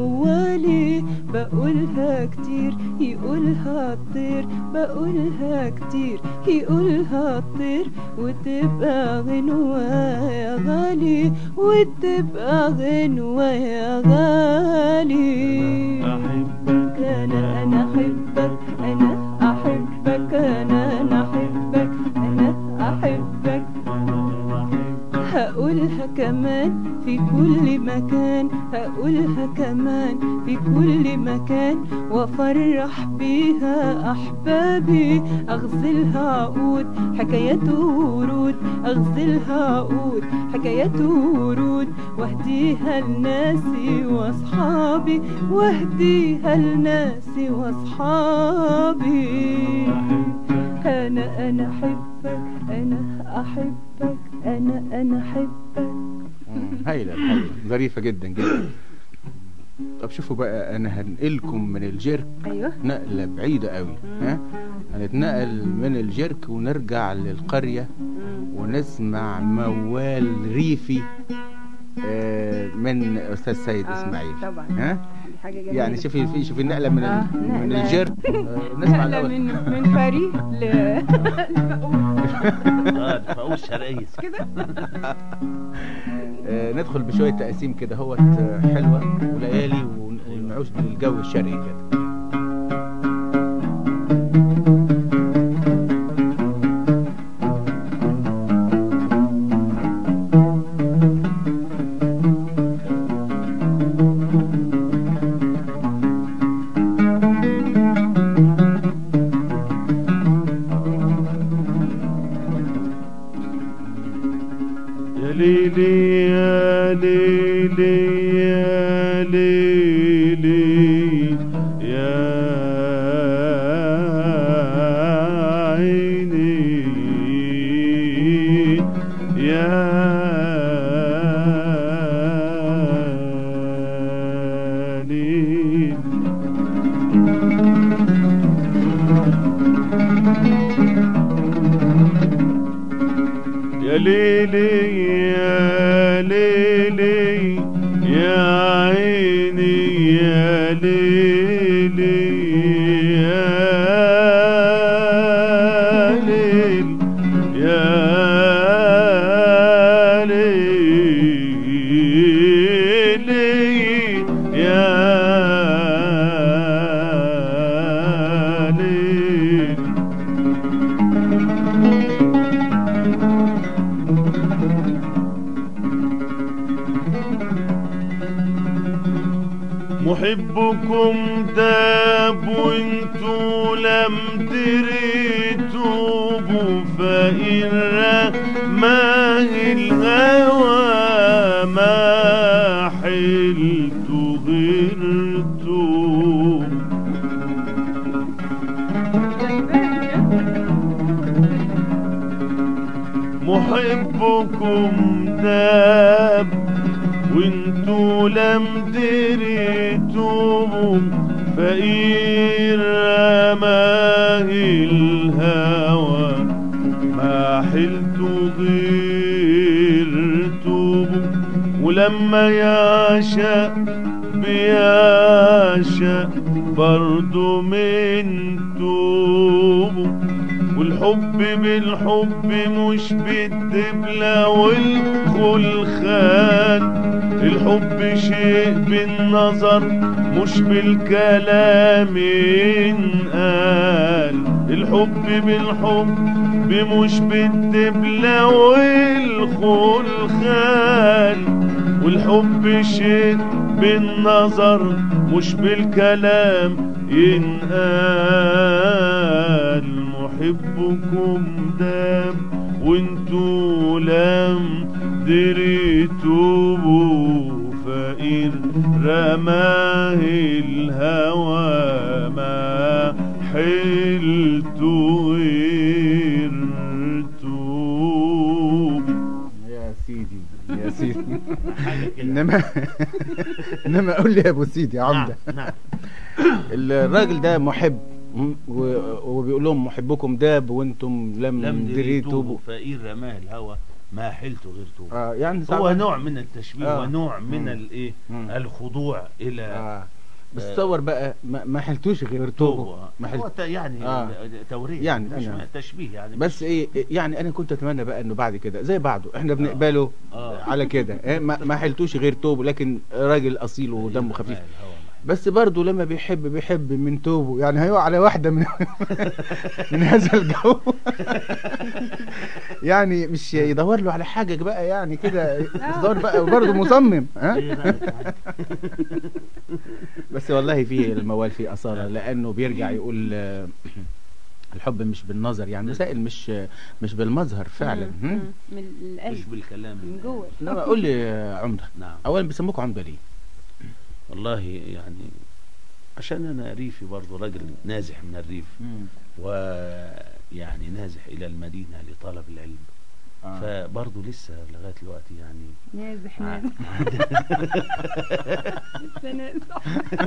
وموالي بقولها كتير يقولها طير بقولها كتير يقولها طير وتبقى غنوة يا غالي وتبقى غنوة يا غالي أحبك أنا أنا أحبك أنا أحبك أنا أنا أحبك أنا أحبك هقولها كمان في كل مكان هقولها كمان في كل مكان وافرح بيها احبابي اغزلها عقود حكايات ورود اغزلها عقود حكايات ورود واهديها لناسي واصحابي واهديها لناسي واصحابي انا انا احبك انا احبك انا انا احبك مم، هايله الحقيقه ظريفه جدا جدا طب شوفوا بقى انا هنقلكم من الجيرك ايوه نقله بعيده قوي ها هنتنقل من الجيرك ونرجع للقريه ونسمع موال ريفي آه، من استاذ سيد آه، اسماعيل طبعا ها دي حاجه جميله يعني شوفي في شوفي النقله من آه، ال- من نقلة. الجيرك آه، نسمع نقله الاول من من باريس ل اه فاقوس شرقية كده آه، ندخل بشويه تقاسيم كده هوت آه، حلوه وليالي ون- ونعوش للجو الشرقي كده يا ليلي يا ليلي يا ليلي يا عيني يا ليل يا ليلي يا ليلي يا عيني يا ليلي يا ليل يا ليلي يا ليل محبكم داب وانتو لم تريتوبوا فإن ما الهوى ما حلت غرتوب محبكم داب وانتو لم دريتم فإن رماه الهوى ما حلت غيرتم ولما يعشق بيعشق برضو من توبه والحب بالحب مش بالدبلة والخلخال الحب شيء بالنظر مش بالكلام ينقال الحب بالحب مش بالدبلة والخلخال والحب شيء بالنظر مش بالكلام ينقال محبكم دام وانتو لم دريتوبوا فإن رماه الهوى ما حلت غيرتوب يا سيدي يا سيدي انما انما قول لي يا ابو سيدي يا عمده نعم نعم الراجل ده محب م? و- وبيقول لهم محبكم داب وانتم لم, لم دريتوا دريتوب فإن رماه الهوى ما حلت غيرتوب آه يعني هو ساعات- نوع من التشبيه آه. ونوع من مم. الايه مم. الخضوع الى آه بس آه. تصور بقى ما, ما حلتوش غير توبه توبه ما هو حلت ت- يعني آه. توريه يعني مش أنا- تشبيه يعني بس ايه يعني انا كنت اتمنى بقى انه بعد كده زي بعضه احنا بنقبله آه. على كده إيه، ما, ما حلتوش غير توبه لكن راجل اصيل ودمه خفيف بس برضه لما بيحب بيحب من توبه يعني هيقع على واحدة من من هذا الجو يعني مش يدور له على حاجة بقى يعني كده يدور بقى وبرضه مصمم ها بس والله فيه الموال فيه أصالة لأنه بيرجع يقول آه، الحب مش بالنظر يعني مسائل مش مش بالمظهر فعلا مم. هم؟ مم. من مش القلب بالكلام من جوه انما قول لي يا عمدة نعم اولا بيسموك عمدة ليه؟ والله يعني عشان انا ريفي برضه راجل نازح من الريف ويعني نازح الى المدينه لطلب العلم آه. فبرضه لسه لغايه دلوقتي يعني نازح ع- نازح لسه نازح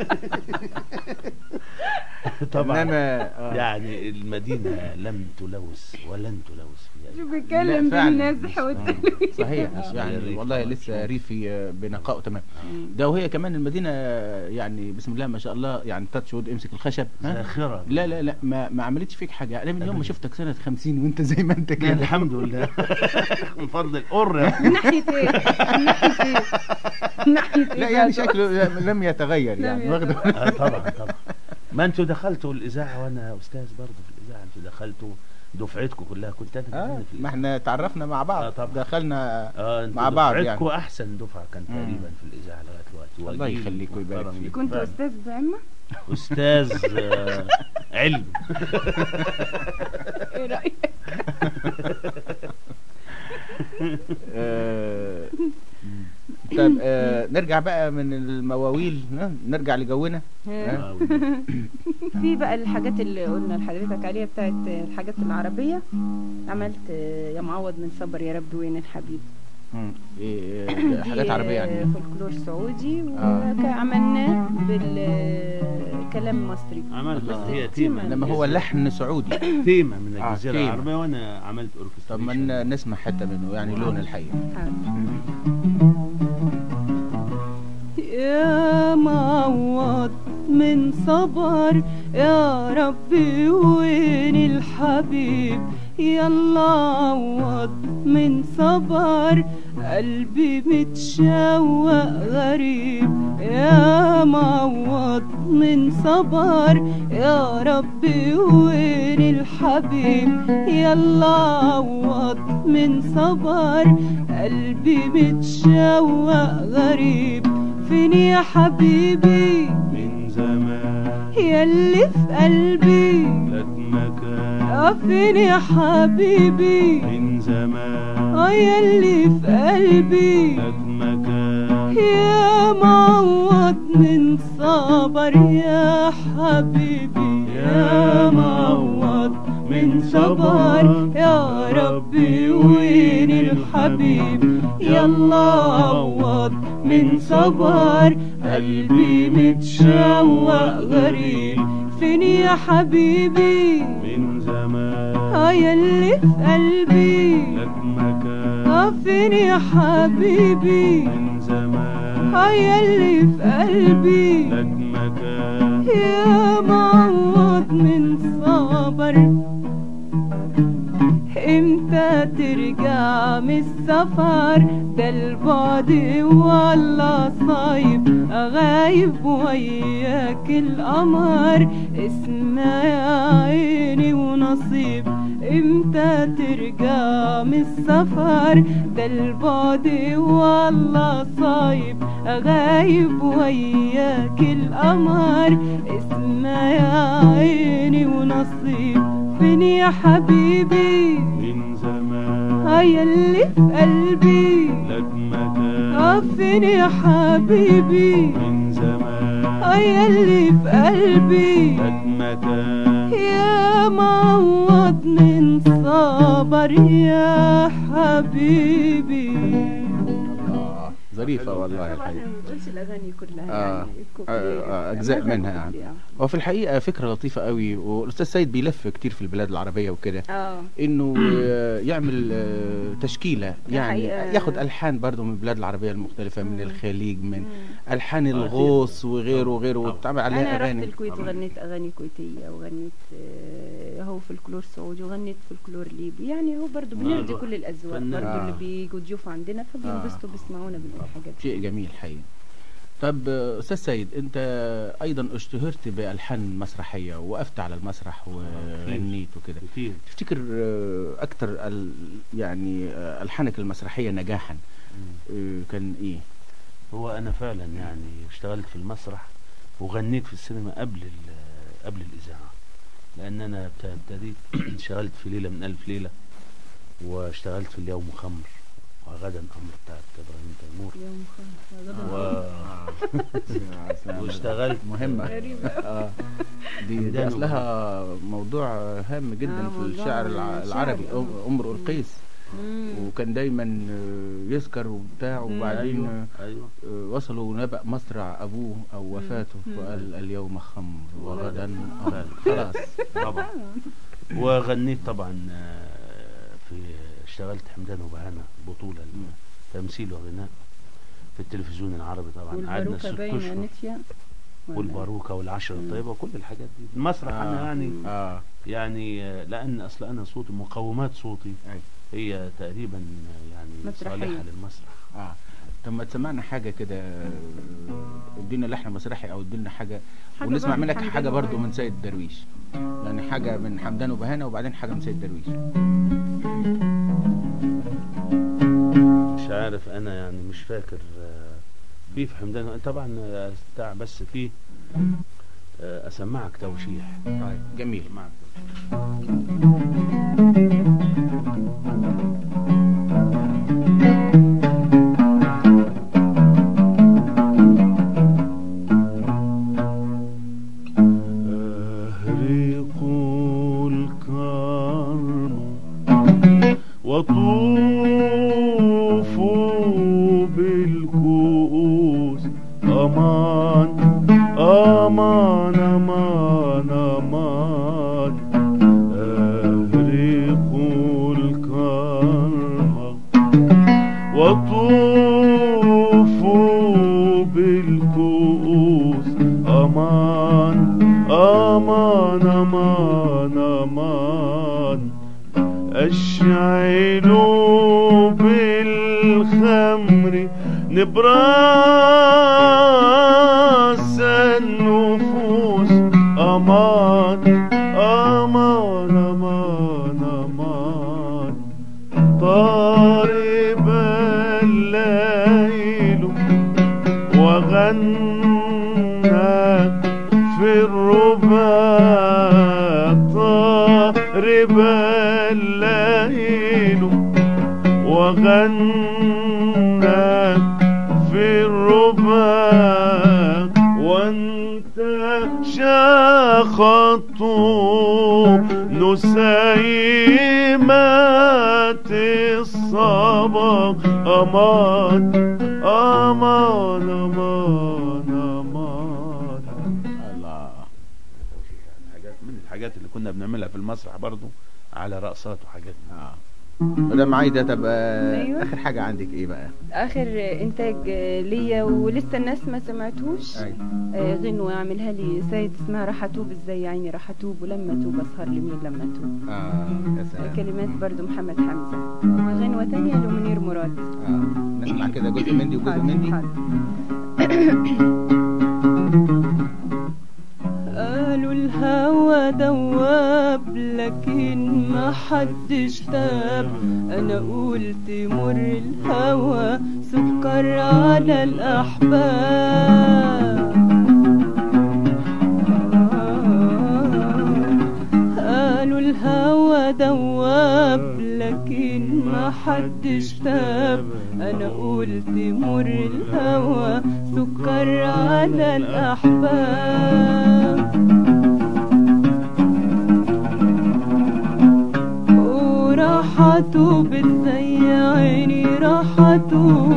طبعا انما آه. يعني المدينه لم تلوث ولن تلوث فيها شو لا، بيتكلم فعلا. بالنازح آه. والتلوين صحيح آه. يعني الريف والله طبعاً. لسه ريفي آه، بنقائه تمام مم. ده وهي كمان المدينه آه، يعني بسم الله ما شاء الله يعني تاتش وود امسك الخشب ها؟ زاخره لا لا لا ما, ما عملتش فيك حاجه انا من يوم ما شفتك سنه 50 وانت زي ما انت لا، كده الحمد لله من فضل القر من ناحية ايه؟ من ناحية ايه؟ من ناحية ايه؟ لا يعني بقى؟ شكله لم يتغير لم يعني يتغير. واخده آه، طبعا طبعا ما انتوا دخلتوا الاذاعه وانا استاذ برضه في الاذاعه انتوا دخلتوا دفعتكم كلها كنت انا اه كمان في ما الإذاعة. احنا تعرفنا مع آه، بعض طبعا. دخلنا اه انتوا مع بعض دفعتكم يعني. احسن دفعه كان مم. تقريبا في الاذاعه لغايه دلوقتي الله وجيل يخليك ويبارك محترم فيك. جداً. كنت فعلاً. استاذ بعمة؟ استاذ آه، علم ايه رأيك؟ آه، طيب آه، نرجع بقى من المواويل ها؟ نرجع لجونا آه، في بقى الحاجات اللي قلنا لحضرتك عليها بتاعت الحاجات العربية عملت يا معوض من صبر يا رب وين الحبيب مم. إيه، إيه، دي حاجات عربية يعني فولكلور سعودي آه. وعملناه بالكلام مصري عملت بس هي تيمة. تيمة انما هو لحن سعودي تيمة من آه، الجزيرة تيمة. العربية وانا عملت طب ما اوركستريشن ن- نسمع حتة منه يعني لون الحقيقة يا معوض من صبر يا ربي وين الحبيب يلا عوض من صبر قلبي متشوق غريب يا معوض من صبر يا ربي وين الحبيب يلا عوض من صبر قلبي متشوق غريب فين يا حبيبي من زمان ياللي في قلبي لك مكان آه فين يا حبيبي من زمان آه ياللي في قلبي لك مكان يا معوض من صبر يا حبيبي يا معوض من صبر يا ربي وين الحبيب يلا عوض من صبر قلبي متشوق غريب فين يا حبيبي من زمان اه ياللي في قلبي لك مكان اه فين يا حبيبي من زمان اه ياللي في قلبي لك مكان يا معوض من صبر امتى ترجع من السفر ده البعد والله صايب غايب وياك القمر اسمع يا عيني ونصيب امتى ترجع من السفر ده البعد والله صايب غايب وياك القمر اسمع يا عيني ونصيب فين يا حبيبي من زمان هيا اللي في قلبي لك مكان اه فين يا حبيبي من زمان هيا اللي في قلبي لك مكان يا معوض من صبر يا حبيبي آه، ظريفة والله الحقيقة ما بنقولش الاغاني كلها آه. يعني آه، آه، أجزاء معظم منها يعني. الكوبليه. هو في الحقيقة فكرة لطيفة قوي والأستاذ سيد بيلف كتير في البلاد العربية وكده اه انه آه، يعمل آه، تشكيله يعني حقيقة. ياخد الحان برضو من البلاد العربيه المختلفه من الخليج من مم. الحان الغوص وغيره وغيره طبعا. وتعمل عليها انا رحت اغاني الكويت طبعا. وغنيت اغاني كويتيه وغنيت آه، هو فولكلور سعودي وغنيت فولكلور ليبي يعني هو برضو بنرضي آه. كل الاذواق فنان. برضو آه. اللي بيجوا ضيوف عندنا فبينبسطوا بيسمعونا بالحاجات شيء جميل حقيقي طب آه، استاذ سيد انت ايضا اشتهرت بالحان مسرحيه وقفت على المسرح وغنيت وكده كتير تفتكر آه، اكتر ال- يعني آه، الحانك المسرحيه نجاحا آه، كان ايه هو انا فعلا يعني اشتغلت في المسرح وغنيت في السينما قبل ال- قبل الاذاعه لان انا ابت- ابتديت اشتغلت في ليله من الف ليله واشتغلت في اليوم خمر وغدا امر بتاعت ابراهيم تيمور يوم خمسة و... آه. واشتغلت مهمة غريبة. آه. دي, دي ميدان أصلها موضوع هام جدا آه، في موضوع الشعر الع- شعري، العربي آه. أم- أمرؤ القيس وكان دايما آه، يذكر وبتاع وبعدين ايوه ايوه آه، وصلوا نبأ مصرع أبوه أو وفاته فقال اليوم خمر وغدا أمر. خلاص طبعا وغنيت طبعا آه، في اشتغلت حمدان وبهانة بطولة تمثيل وغناء في التلفزيون العربي طبعا قعدنا والباروكة ست باينة اشهر نتيا ولا- والباروكة والعشرة الطيبة وكل الحاجات دي المسرح انا آه. يعني آه. يعني آه، لان اصل انا صوتي مقومات صوتي أي. هي تقريبا آه، يعني مسرحية. صالحة للمسرح اه طب ما تسمعنا حاجة كده آه، ادينا لحن مسرحي او ادينا حاجة حاجة ونسمع برضه منك حمدان حاجة برضو وبهانة. من سيد درويش يعني حاجة من حمدان وبهانة وبعدين حاجة من سيد درويش مش عارف انا يعني مش فاكر آه، في في حمدان طبعا آه، بتاع بس في آه، اسمعك توشيح طيب جميل اسمعك توشيح. وطوف بالكؤوس أمان أمان أمان أمان أشعلوا بالخمر نبراس النفوس أمان أمان أمان أمان طارب الليل وغنى في الرباط طارب الليل وغنى في الرباط وانت شاخط نسيمات الصبا أمان أمان أمان أمان الله حاجات من الحاجات اللي كنا بنعملها في المسرح برضو على رقصات وحاجات اه مدام عايده طب آه، أيوة. اخر حاجه عندك ايه بقى اخر انتاج آه، ليا ولسه الناس ما سمعتوش أيوة. آه، غنوة عاملها لي سيد اسمها راح اتوب ازاي يا عيني راح اتوب ولما توب اسهر لمين لما توب اه يا آه، سلام كلمات برضو محمد حمزة وغنوة تانية لمنير مراد اه نسمع كده جزء من دي وجزء حاضر، من دي حاضر. قالوا الهوى دواب لكن ما حدش تاب انا قلت مر الهوى سكر على الاحباب قالوا الهوى دواب لكن ما حدش تاب انا قلت مر الهوى سكر على الاحباب وراحته ازاي يا عيني راحته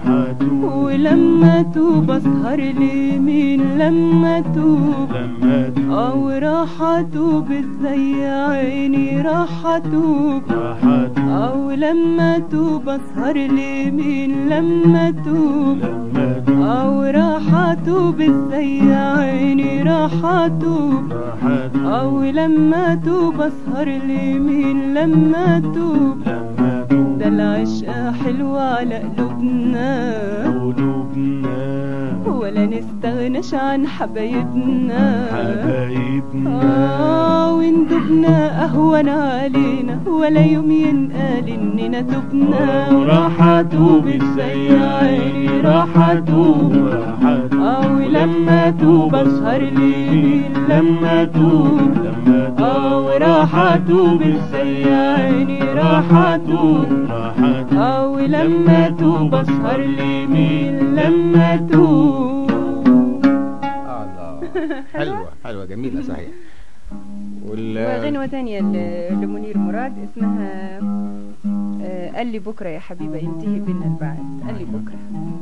ولما توب اسهر لمين لما توب لما او راح اتوب ازاي يا عيني راح اتوب راحت او لما توب اسهر لمين لما توب لما او راح اتوب ازاي يا عيني راح اتوب راحت او لما توب اسهر لمين لما توب لما ده العشق حلو على قلوبنا قلوبنا ولا نستغناش عن حبايبنا حبايبنا آه وندبنا أهون علينا ولا يوم ينقال إننا تبنا راح اتوب ازاي يا عيني راح اتوب راحت آه ولما توب أسهر ليل لما توب لما آه وراح أتوب ازاي يا عيني راح أتوب راحت آه ولما توب أسهر ليل لما توب الله حلوه حلوه جميله صحيح وال وغنوة تانية ل- لمنير مراد اسمها آه، قال لي بكرة يا حبيبة ينتهي بينا البعد قال لي بكرة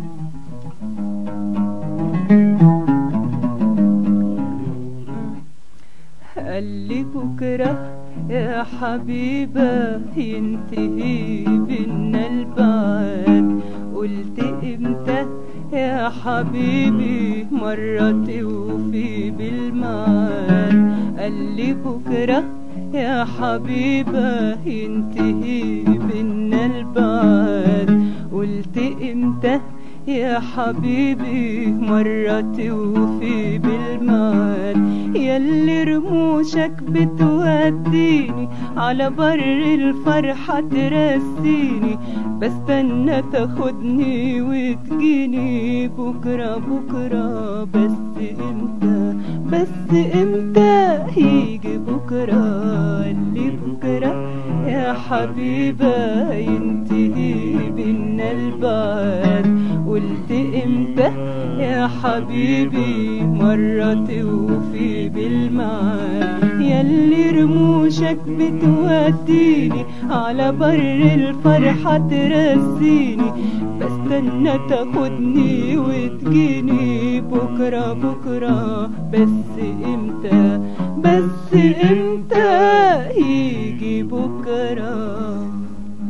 قال لي بكرة يا حبيبة ينتهي بينا البعد قلت امتى يا حبيبي مرة توفي بالمعاد قال لي بكرة يا حبيبة ينتهي بينا البعد قلت امتى يا حبيبي مرة توفي بالمعاد ياللي رموشك بتوديني على بر الفرحة ترسيني بستنى تاخدني وتجيني بكرة بكرة بس امتى بس امتى يجي بكرة اللي بكرة يا حبيبة ينتهي بينا البعد قلت امتى يا حبيبي مرة توفي بالمعاد ياللي رموشك بتوديني على بر الفرحة ترسيني بستنى تاخدني وتجيني بكرة بكرة بس امتى بس امتى يجي بكرة احنا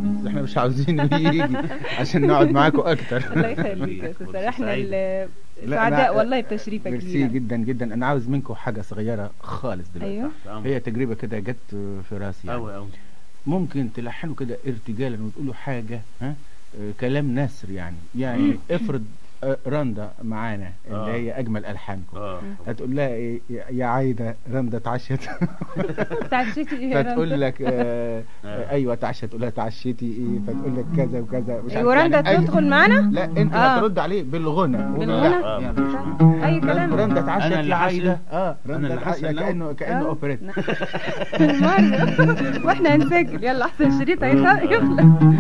مش عاوزينه يجي عشان نقعد معاكم اكتر الله يخليك يا استاذ فرصة احنا سعيدة. ال- لا، سعداء أنا- والله بتشريفك ميرسي لينا جدا جدا انا عاوز منكم حاجه صغيره خالص دلوقتي ايوه هي تجربه كده جت في راسي يعني. أوي أوي ممكن تلحنوا كده ارتجالا وتقولوا حاجه ها آه، كلام نسر يعني يعني افرض آه، رندا معانا اللي آه. هي اجمل الحانكم اه هتقول لها ايه يا- يا عايده رندا اتعشت تعشيتي ايه يا فتقول رندا؟ لك آه آه. ايوه تعشت تقول لها تعشيتي ايه فتقول لك كذا وكذا مش ايوه عارف رندا يعني أي- تدخل معانا لا انت آه. هترد عليه بالغنى بالغنى؟ وباللحن. آه، يعني مفيش مش- اي كلام رندا اتعشت أنا اللي يا عايده حاسس- اه أنا رندا اللي حاسس اتع- إن هو- كانه كانه آه. اوبريت مرة واحنا هنسجل يلا احسن شريط هيطلع يخلص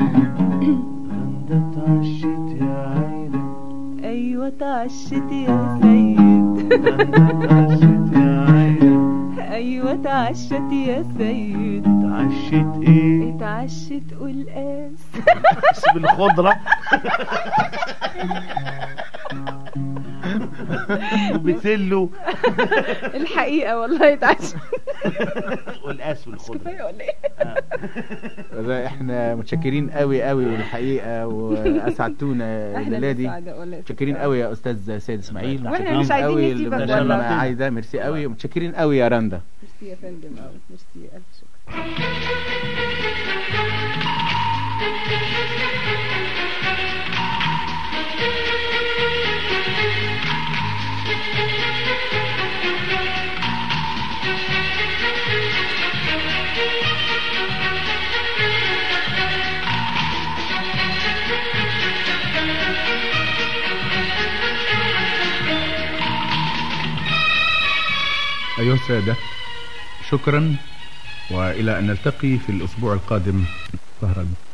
رندا تعشت يا عايدة ايوه تعشت يا سيد رندا تعشت يا عايدة ايوه تعشت يا سيد تعشت ايه اتعشت قلقاس بس بالخضرة وبتلو الحقيقة والله اتعشت والقاس بالخضرة كفاية ولا ايه لا، احنا متشكرين قوي قوي الحقيقه واسعدتونا احنا الليله اللي دي سعداء والله متشكرين قوي يا استاذ سيد اسماعيل واحنا متشكرين مش عايزين قوي نسيبك للمدام والله. عايده ميرسي قوي ومتشكرين قوي يا رندا ميرسي يا فندم أوي. ميرسي الف شكر أيها السادة شكرا وإلى أن نلتقي في الأسبوع القادم سهرا